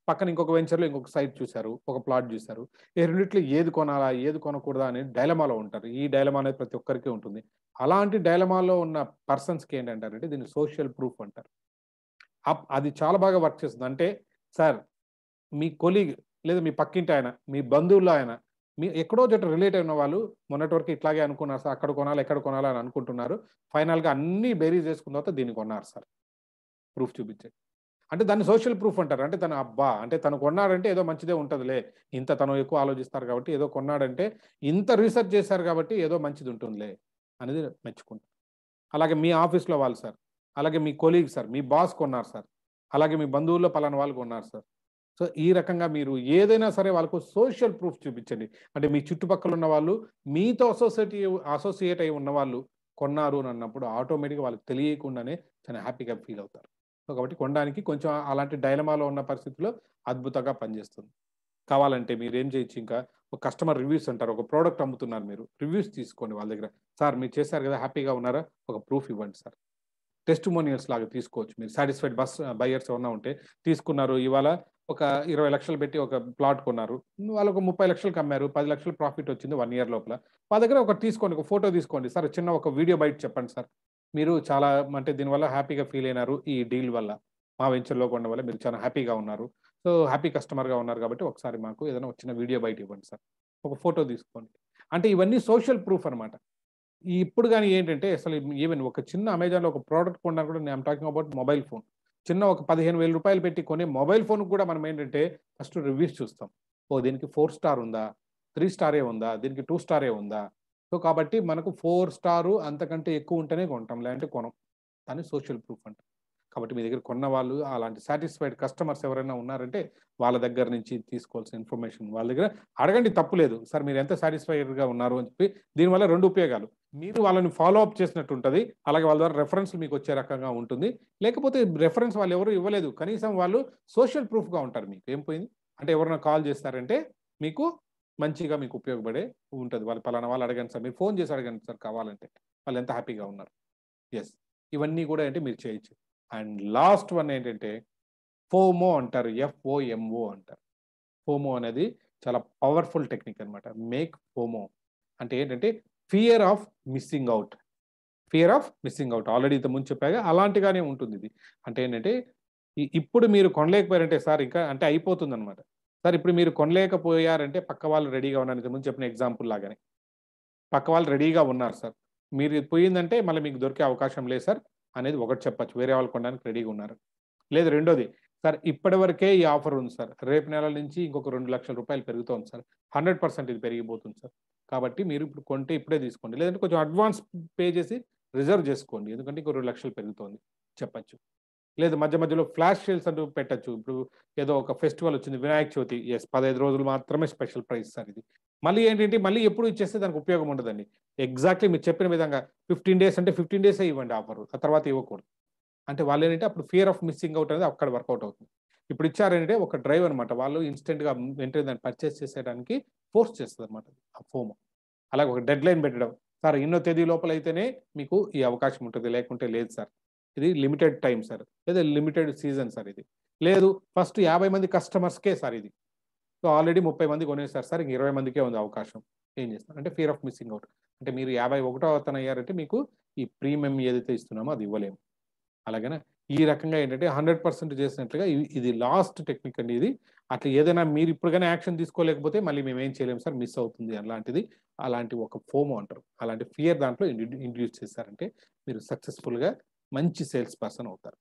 పక్కన ఇంకొక వెంచర్లో ఇంకొక సైట్ చూశారు ఒక ప్లాట్ చూశారు ఈ రెండిట్లో ఏది కొనాలా ఏది కొనకూడదా అని డైలమాలో ఉంటారు ఈ డైలమా అనేది ప్రతి ఒక్కరికి ఉంటుంది అలాంటి డైలమాలో ఉన్న పర్సన్స్కి ఏంటంటారంటే దీన్ని సోషల్ ప్రూఫ్ అంటారు అప్- అది చాలా బాగా వర్క్ చేస్తుంది అంటే సార్ మీ కొలీగ్ లేదా మీ పక్కింటి ఆయన మీ బంధువుల్లో ఆయన మీ ఎక్కడో చోట రిలేట్ అయిన వాళ్ళు మొన్నటి వరకు ఇట్లాగే అనుకున్నారు సార్ అక్కడ కొనాలి ఎక్కడ కొనాలి అని అనుకుంటున్నారు ఫైనల్గా అన్ని బెరీస్ చేసుకున్న తర్వాత దీన్ని కొన్నారు సార్ ప్రూఫ్ చూపించండి అంటే దాన్ని సోషల్ ప్రూఫ్ అంటారు అంటే తను అబ్బా అంటే తను కొన్నాడంటే ఏదో మంచిదే ఉంటుందిలే ఇంత తను ఎక్కువ ఆలోచిస్తారు కాబట్టి ఏదో కొన్నాడంటే ఇంత రీసెర్చ్ చేశారు కాబట్టి ఏదో మంచిది ఉంటుందిలే అనేది మెచ్చుకుంటారు అలాగే మీ ఆఫీస్లో వాళ్ళు సార్ అలాగే మీ కొలీగ్ సార్ మీ బాస్ కొన్నారు సార్ అలాగే మీ బంధువుల్లో పలానా వాళ్ళు కొన్నారు సార్ సో ఈ రకంగా మీరు ఏదైనా సరే వాళ్ళకు సోషల్ ప్రూఫ్ చూపించండి అంటే మీ చుట్టుపక్కల ఉన్న వాళ్ళు మీతో అసోసియేట్ అసోసియేట్ అయి ఉన్న వాళ్ళు కొన్నారు అని అన్నప్పుడు ఆటోమేటిక్గా వాళ్ళకి తెలియకుండానే చాలా హ్యాపీగా ఫీల్ అవుతారు సో కాబట్టి కొనడానికి కొంచెం అలాంటి డైలమాలో ఉన్న పరిస్థితిలో అద్భుతంగా పనిచేస్తుంది కావాలంటే మీరు ఏం చేయొచ్చు ఇంకా ఒక కస్టమర్ రివ్యూస్ అంటారు ఒక ప్రోడక్ట్ అమ్ముతున్నారు మీరు రివ్యూస్ తీసుకోండి వాళ్ళ దగ్గర సార్ మీరు చేశారు కదా హ్యాపీగా ఉన్నారా ఒక ప్రూఫ్ ఇవ్వండి సార్ టెస్టిమోనియల్స్ లాగా తీసుకోవచ్చు మీరు సాటిస్ఫైడ్ బస్ బయర్స్ ఏమన్నా ఉంటే తీసుకున్నారు ఇవాళ ఒక ఇరవై లక్షలు పెట్టి ఒక ప్లాట్ కొన్నారు వాళ్ళు ఒక ముప్పై లక్షలకు అమ్మారు పది లక్షలు ప్రాఫిట్ వచ్చింది వన్ ఇయర్ లోపల మా దగ్గర ఒక తీసుకోండి ఒక ఫోటో తీసుకోండి సార్ చిన్న ఒక వీడియో బయట చెప్పండి సార్ మీరు చాలా అంటే దీనివల్ల హ్యాపీగా ఫీల్ అయినారు ఈ డీల్ వల్ల మా వెంచర్లో కొనడం వల్ల మీరు చాలా హ్యాపీగా ఉన్నారు సో హ్యాపీ కస్టమర్గా ఉన్నారు కాబట్టి ఒకసారి మాకు ఏదైనా ఒక చిన్న వీడియో బయట ఇవ్వండి సార్ ఒక ఫోటో తీసుకోండి అంటే ఇవన్నీ సోషల్ ప్రూఫ్ అనమాట ఇప్పుడు కానీ ఏంటంటే అసలు ఈవెన్ ఒక చిన్న అమెజాన్లో ఒక ప్రోడక్ట్ కొన్నా కూడా నేను టాకింగ్ అబౌట్ మొబైల్ ఫోన్ చిన్న ఒక పదిహేను వేల రూపాయలు పెట్టి కొనే మొబైల్ ఫోన్ కూడా మనం ఏంటంటే ఫస్ట్ రివ్యూస్ చూస్తాం ఓ దీనికి ఫోర్ స్టార్ ఉందా త్రీ స్టారే ఉందా దీనికి టూ స్టారే ఉందా సో కాబట్టి మనకు ఫోర్ స్టారు అంతకంటే ఎక్కువ ఉంటేనే కొంటాం లేదంటే కొనం దాన్ని సోషల్ ప్రూఫ్ అంటాం కాబట్టి మీ దగ్గర కొన్న వాళ్ళు అలాంటి సాటిస్ఫైడ్ కస్టమర్స్ ఎవరైనా ఉన్నారంటే వాళ్ళ దగ్గర నుంచి తీసుకోవాల్సిన ఇన్ఫర్మేషన్ వాళ్ళ దగ్గర అడగండి తప్పులేదు సార్ మీరు ఎంత సాటిస్ఫైడ్గా ఉన్నారు అని చెప్పి దీనివల్ల రెండు ఉపయోగాలు మీరు వాళ్ళని ఫాలో అప్ చేసినట్టు ఉంటుంది అలాగే వాళ్ళ ద్వారా రెఫరెన్స్ మీకు వచ్చే రకంగా ఉంటుంది లేకపోతే రెఫరెన్స్ వాళ్ళు ఎవరు ఇవ్వలేదు కనీసం వాళ్ళు సోషల్ ప్రూఫ్గా ఉంటారు మీకు ఏం పోయింది అంటే ఎవరైనా కాల్ చేస్తారంటే మీకు మంచిగా మీకు ఉపయోగపడే ఉంటుంది వాళ్ళు పలానా వాళ్ళు అడగండి సార్ మీరు ఫోన్ చేసి అడగండి సార్ కావాలంటే వాళ్ళు ఎంత హ్యాపీగా ఉన్నారు ఎస్ ఇవన్నీ కూడా ఏంటి మీరు చేయొచ్చు అండ్ లాస్ట్ వన్ ఏంటంటే ఫోమో అంటారు ఎఫ్ఓఎంఓ అంటారు ఫోమో అనేది చాలా పవర్ఫుల్ టెక్నిక్ అనమాట మేక్ ఫోమో అంటే ఏంటంటే fear of missing out fear of missing out already ఇంత ముందు చెప్పాగా అలాంటిగానే ఉంటుంది ఇది అంటే ఏంటంటే ఈ- ఇప్పుడు మీరు కొనలేకపోయారంటే సార్ ఇంకా అంటే అయిపోతుంది అనమాట సార్ ఇప్పుడు మీరు కొనలేకపోయారంటే పక్క వాళ్ళు రెడీగా ఉన్నారు ఇంత ముందు చెప్పిన ఎగ్జాంపుల్ లాగానే పక్క వాళ్ళు రెడీగా ఉన్నారు సార్ మీరు ఇది పోయిందంటే మళ్ళీ మీకు దొరికే అవకాశం లేదు సార్ అనేది ఒకటి చెప్పచ్చు వేరే వాళ్ళు కొనడానికి రెడీగా ఉన్నారు లేదు రెండోది సార్ ఇప్పటి వరకే ఈ ఆఫర్ ఉంది సార్ రేపు నెల నుంచి ఇంకొక రెండు లక్షల రూపాయలు పెరుగుతోంది సార్ హండ్రెడ్ పర్సెంట్ ఇది పెరిగిపోతుంది సార్ కాబట్టి మీరు ఇప్పుడు కొంటే ఇప్పుడే తీసుకోండి లేదంటే కొంచెం అడ్వాన్స్ పే చేసి రిజర్వ్ చేసుకోండి ఎందుకంటే ఇంకో రెండు లక్షలు పెరుగుతోంది చెప్పచ్చు లేదు మధ్య మధ్యలో ఫ్లాష్ సేల్స్ అంటూ పెట్టచ్చు ఇప్పుడు ఏదో ఒక ఫెస్టివల్ వచ్చింది వినాయక చవితి ఎస్ పదహైదు రోజులు మాత్రమే స్పెషల్ ప్రైస్ సార్ ఇది మళ్ళీ ఏంటంటే మళ్ళీ ఎప్పుడు ఇచ్చేస్తే దానికి ఉపయోగం ఉండదండి ఎగ్జాక్ట్లీ మీరు చెప్పిన విధంగా ఫిఫ్టీన్ డేస్ అంటే ఫిఫ్టీన్ డేసే ఇవ్వండి ఆఫర్ ఆ తర్వాత ఇవ్వకూడదు అంటే వాళ్ళు ఏంటంటే అప్పుడు ఫియర్ ఆఫ్ మిస్సింగ్ అవుట్ అనేది అక్కడ వర్కౌట్ అవుతుంది ఇప్పుడు ఇచ్చారంటే ఒక డ్రైవ్ అనమాట వాళ్ళు ఇన్స్టెంట్గా వెంటనే దాన్ని పర్చేస్ చేసేయడానికి ఫోర్స్ చేస్తుంది అనమాట ఆ ఫోమ్ అలాగే ఒక డెడ్ లైన్ పెట్టడం సార్ ఎన్నో తేదీ లోపల అయితేనే మీకు ఈ అవకాశం ఉంటుంది లేకుంటే లేదు సార్ ఇది లిమిటెడ్ టైం సార్ లేదా లిమిటెడ్ సీజన్ సార్ ఇది లేదు ఫస్ట్ యాభై మంది కస్టమర్స్కే సార్ ఇది సో ఆల్రెడీ ముప్పై మంది కొనేసారు సార్ ఇంక ఇరవై మందికే ఉంది అవకాశం ఏం చేస్తారు అంటే ఫియర్ ఆఫ్ మిస్సింగ్ అవుట్ అంటే మీరు యాభై ఒకటో అతను అయ్యారంటే మీకు ఈ ప్రీమియం ఏదైతే ఇస్తున్నామో అది ఇవ్వలేము అలాగనే ఈ రకంగా ఏంటంటే హండ్రెడ్ పర్సెంట్ చేసినట్లుగా ఇవి- ఇది లాస్ట్ టెక్నిక్ అండి ఇది అట్లా ఏదైనా మీరు ఇప్పుడుగానే యాక్షన్ తీసుకోలేకపోతే మళ్ళీ మేము ఏం చేయలేము సార్ మిస్ అవుతుంది అలాంటిది అలాంటి ఒక ఫోమో అంటారు అలాంటి ఫియర్ దాంట్లో ఇంట్రడ్యూస్ చేశారంటే మీరు సక్సెస్ఫుల్గా మంచి సేల్స్ పర్సన్ అవుతారు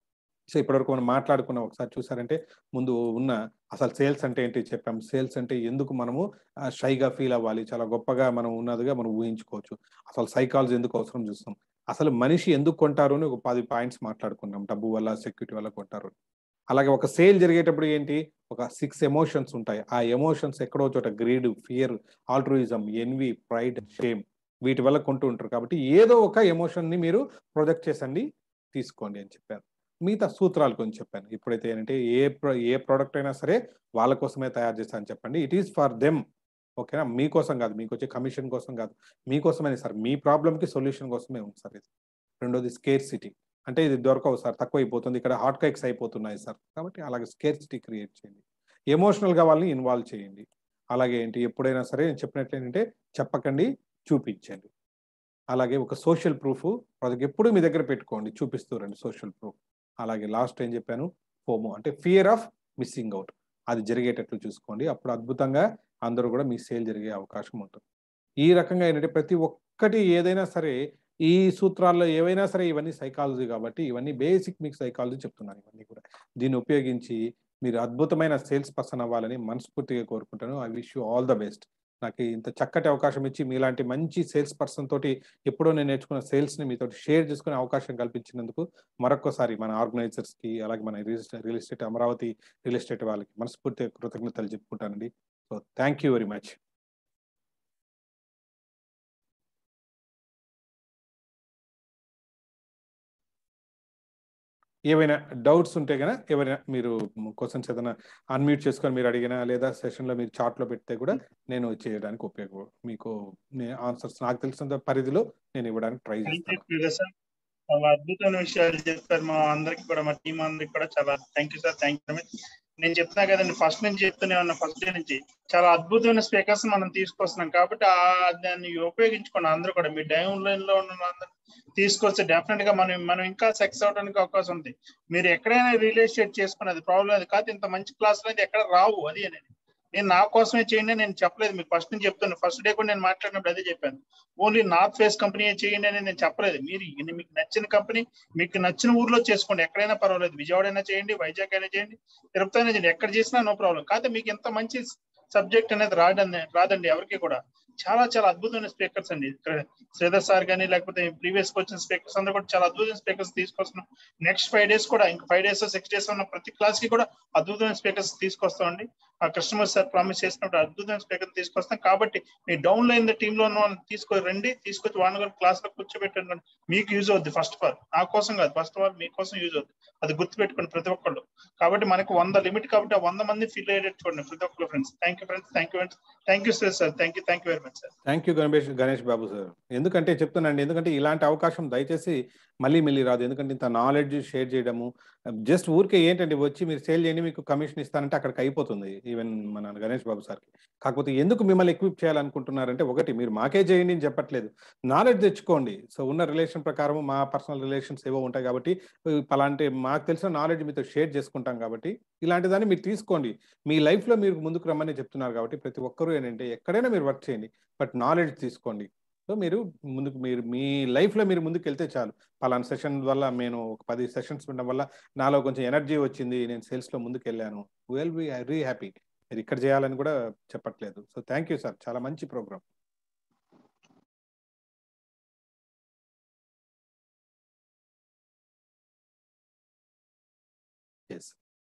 సో ఇప్పటివరకు మనం మాట్లాడుకున్న ఒకసారి చూసారంటే ముందు ఉన్న అసలు సేల్స్ అంటే ఏంటి చెప్పాం సేల్స్ అంటే ఎందుకు మనము షైగా ఫీల్ అవ్వాలి చాలా గొప్పగా మనం ఉన్నదిగా మనం ఊహించుకోవచ్చు అసలు సైకాలజీ ఎందుకు అవసరం చూస్తాం అసలు మనిషి ఎందుకు కొంటారు అని ఒక పది పాయింట్స్ మాట్లాడుకున్నాం డబ్బు వల్ల సెక్యూరిటీ వల్ల కొంటారు అలాగే ఒక సేల్ జరిగేటప్పుడు ఏంటి ఒక సిక్స్ ఎమోషన్స్ ఉంటాయి ఆ ఎమోషన్స్ ఎక్కడో చోట greed fear altruism envy pride shame వీటి వల్ల కొంటూ ఉంటారు కాబట్టి ఏదో ఒక ఎమోషన్ ని మీరు ప్రొజెక్ట్ చేసండి తీసుకోండి అని చెప్పాను మిగతా సూత్రాలు కొంచెం చెప్పాను ఇప్పుడైతే ఏంటంటే ఏ ప్రో ఏ ప్రోడక్ట్ అయినా సరే వాళ్ళ కోసమే తయారు చేస్తానని చెప్పండి ఇట్ ఈస్ ఫర్ దెమ్ ఓకేనా మీకోసం కాదు మీకు వచ్చే కమిషన్ కోసం కాదు మీకోసమే సార్ మీ ప్రాబ్లమ్కి సొల్యూషన్ కోసమే ఉంది సార్ ఇది రెండోది స్కేర్ సిటీ అంటే ఇది దొరకవు సార్ తక్కువ అయిపోతుంది ఇక్కడ హాట్ కేక్స్ అయిపోతున్నాయి సార్ కాబట్టి అలాగే స్కేర్సిటీ క్రియేట్ చేయండి ఎమోషనల్గా వాళ్ళని ఇన్వాల్వ్ చేయండి అలాగే ఏంటి ఎప్పుడైనా సరే నేను చెప్పినట్లు ఏంటంటే చెప్పకండి చూపించండి అలాగే ఒక సోషల్ ప్రూఫ్ వాళ్ళకి ఎప్పుడు మీ దగ్గర పెట్టుకోండి చూపిస్తూ రండి సోషల్ ప్రూఫ్ అలాగే లాస్ట్ ఏం చెప్పాను ఫోమో అంటే ఫియర్ ఆఫ్ మిస్సింగ్ అవుట్ అది జరిగేటట్లు చూసుకోండి అప్పుడు అద్భుతంగా అందరూ కూడా మీ సేల్ జరిగే అవకాశం ఉంటుంది ఈ రకంగా ఏంటంటే ప్రతి ఒక్కటి ఏదైనా సరే ఈ సూత్రాల్లో ఏవైనా సరే ఇవన్నీ సైకాలజీ కాబట్టి ఇవన్నీ బేసిక్ మీకు సైకాలజీ చెప్తున్నాను ఇవన్నీ కూడా దీన్ని ఉపయోగించి మీరు అద్భుతమైన సేల్స్ పర్సన్ అవ్వాలని మనస్ఫూర్తిగా కోరుకుంటాను I wish you all the best నాకు ఇంత చక్కటి అవకాశం ఇచ్చి మీలాంటి మంచి సేల్స్ పర్సన్ తోటి ఎప్పుడో నేను నేర్చుకున్న సేల్స్ని మీతో షేర్ చేసుకునే అవకాశం కల్పించినందుకు మరొకసారి మన ఆర్గనైజర్స్కి అలాగే మన real estate Amaravati real estate వాళ్ళకి మనస్ఫూర్తిగా కృతజ్ఞతలు చెప్పుకుంటానండి so thank you very much ఏవైనా డౌట్స్ ఉంటే కనుక ఎవరైనా మీరు క్వశ్చన్స్ ఏదైనా అన్మ్యూట్ చేసుకొని మీరు అడిగినా లేదా సెషన్లో మీరు చాట్లో పెడితే కూడా నేను చేయడానికి ఉపయోగ మీకు ఆన్సర్స్ నాకు తెలిసిన పరిధిలో నేను ఇవ్వడానికి ట్రై చేస్తాను చాలా అద్భుతమైన విషయాలు చెప్పారు మా అందరికి కూడా మా టీం అందరికి కూడా చాలా thank you sir thank you నేను చెప్తున్నా కదండి ఫస్ట్ నుంచి చెప్తూనే ఉన్నా ఫస్ట్ డే నుంచి చాలా అద్భుతమైన స్పీకర్స్ మనం తీసుకొస్తున్నాం కాబట్టి ఆ దాన్ని ఉపయోగించుకోండి అందరూ కూడా మీ డౌన్ లైన్ లో ఉన్న అందరూ తీసుకొస్తే డెఫినెట్ గా మనం మనం ఇంకా సక్సెస్ అవడానికి అవకాశం ఉంది మీరు ఎక్కడైనా రియల్ ఎస్టేట్ చేసుకున్నది ప్రాబ్లం అది కాదు ఇంత మంచి క్లాస్ అనేది ఎక్కడ రావు అది అనేది నేను నా కోసమే చేయండి నేను చెప్పలేదు మీకు ఫస్ట్ నుంచి చెప్తాను ఫస్ట్ డే కూడా నేను మాట్లాడినప్పుడు అదే చెప్పాను ఓన్లీ నార్త్ ఫేస్ కంపెనీ చేయండి అని నేను చెప్పలేదు మీరు మీకు నచ్చిన కంపెనీ మీకు నచ్చిన ఊర్లో చేసుకోండి ఎక్కడైనా పర్వాలేదు విజయవాడ అయినా చేయండి వైజాగ్ అయినా చేయండి తిరుపతి అయినా చేయండి ఎక్కడ చేసినా నో ప్రాబ్లం కాకపోతే మీకు ఎంత మంచి సబ్జెక్ట్ అనేది రాదండి రాదండి ఎవరికి కూడా చాలా చాలా అద్భుతమైన స్పీకర్స్ అండి శ్రీధర్ సార్ కానీ లేకపోతే ప్రీవియస్ వచ్చిన స్పీకర్స్ అందరూ కూడా చాలా అద్భుతమైన స్పీకర్స్ తీసుకొస్తున్నాం నెక్స్ట్ ఫైవ్ డేస్ కూడా ఇంకా ఫైవ్ డేస్ సిక్స్ డేస్ ఉన్న ప్రతి క్లాస్ కి కూడా అద్భుతమైన స్పీకర్స్ తీసుకొస్తామండి ఆ కస్టమర్ సార్ ప్రామిస్ చేసినప్పుడు అద్భుతమైన స్పీకర్ తీసుకొస్తాం కాబట్టి మీ డౌన్ లైన్ టీమ్ లో ఉన్న వాళ్ళని తీసుకొని రండి తీసుకొచ్చి వాళ్ళని కూడా క్లాస్ లో కూర్చోబెట్టండి మీకు యూజ్ అవుద్ది ఫస్ట్ ఆఫ్ ఆల్ నా కోసం కాదు ఫస్ట్ ఆఫ్ ఆల్ మీకోసం యూజ్ అవుద్ది అది గుర్తుపెట్టుకోండి ప్రతి ఒక్కళ్ళు కాబట్టి మనకు వంద లిమిట్ కాబట్టి ఆ వంద మంది ఫీల్ అయ్యేటట్టు చూడండి ప్రతి ఒక్కరు friends thank you friends thank you thank you sir sir thank you thank you very much sir thank you Ganesh Ganesh Babu sir ఎందుకంటే చెప్తున్నాండి ఎందుకంటే ఇలాంటి అవకాశం దయచేసి మళ్ళీ మళ్ళీ రాదు ఎందుకంటే ఇంత నాలెడ్జ్ షేర్ చేయడము జస్ట్ ఊరికే ఏంటంటే వచ్చి మీరు సేల్ చేయండి మీకు కమిషన్ ఇస్తానంటే అక్కడికి అయిపోతుంది ఈవెన్ మన గణేష్ బాబు సార్కి కాకపోతే ఎందుకు మిమ్మల్ని ఎక్విప్ చేయాలనుకుంటున్నారంటే ఒకటి మీరు మాకే చేయండి అని చెప్పట్లేదు నాలెడ్జ్ తెచ్చుకోండి సో ఉన్న రిలేషన్ ప్రకారం మా పర్సనల్ రిలేషన్స్ ఏవో ఉంటాయి కాబట్టి అలాంటి మాకు తెలిసిన నాలెడ్జ్ మీతో షేర్ చేసుకుంటాం కాబట్టి ఇలాంటి దాన్ని మీరు తీసుకోండి మీ లైఫ్లో మీరు ముందుకు రమ్మని చెప్తున్నారు కాబట్టి ప్రతి ఒక్కరూ ఏంటంటే ఎక్కడైనా మీరు వర్క్ చేయండి బట్ నాలెడ్జ్ తీసుకోండి సో మీరు ముందుకు మీరు మీ లైఫ్లో మీరు ముందుకు వెళ్తే చాలు పలానా సెషన్ వల్ల నేను ఒక పది సెషన్స్ ఉండడం వల్ల నాలో కొంచెం ఎనర్జీ వచ్చింది నేను సేల్స్లో ముందుకు వెళ్ళాను విల్ బి ఐ రీ హ్యాపీ మీరు ఇక్కడ చేయాలని కూడా చెప్పట్లేదు సో థ్యాంక్ యూ సార్ చాలా మంచి ప్రోగ్రామ్ ఎస్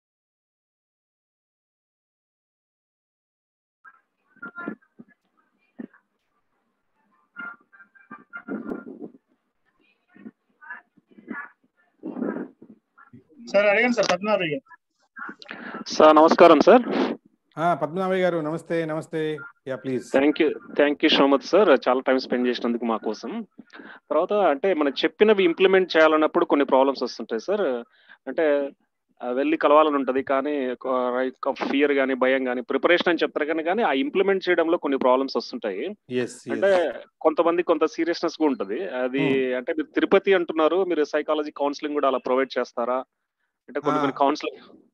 సార్ అడగండి సార్ పద్మనాభయ్య సార్ నమస్కారం సార్ పద్మనాభయ్య గారు నమస్తే నమస్తే yeah please thank you thank you so much sir చాలా టైం స్పెండ్ చేసినందుకు మా కోసం తర్వాత అంటే మనం చెప్పినవి ఇంప్లిమెంట్ చేయాలన్నప్పుడు కొన్ని ప్రాబ్లమ్స్ వస్తుంటాయి సార్ అంటే వెళ్ళి కలవాలని ఉంటుంది కానీ ఫియర్ కానీ భయం కానీ ప్రిపరేషన్ అని చెప్తారు కానీ కానీ ఆ ఇంప్లిమెంట్ చేయడంలో కొన్ని ప్రాబ్లమ్స్ వస్తుంటాయి అంటే కొంతమంది కొంత సీరియస్నెస్ కూడా ఉంటుంది అది అంటే మీరు తిరుపతి అంటున్నారు మీరు సైకాలజీ కౌన్సిలింగ్ కూడా అలా ప్రొవైడ్ చేస్తారా అంటే కొన్ని కొన్ని కౌన్సిలింగ్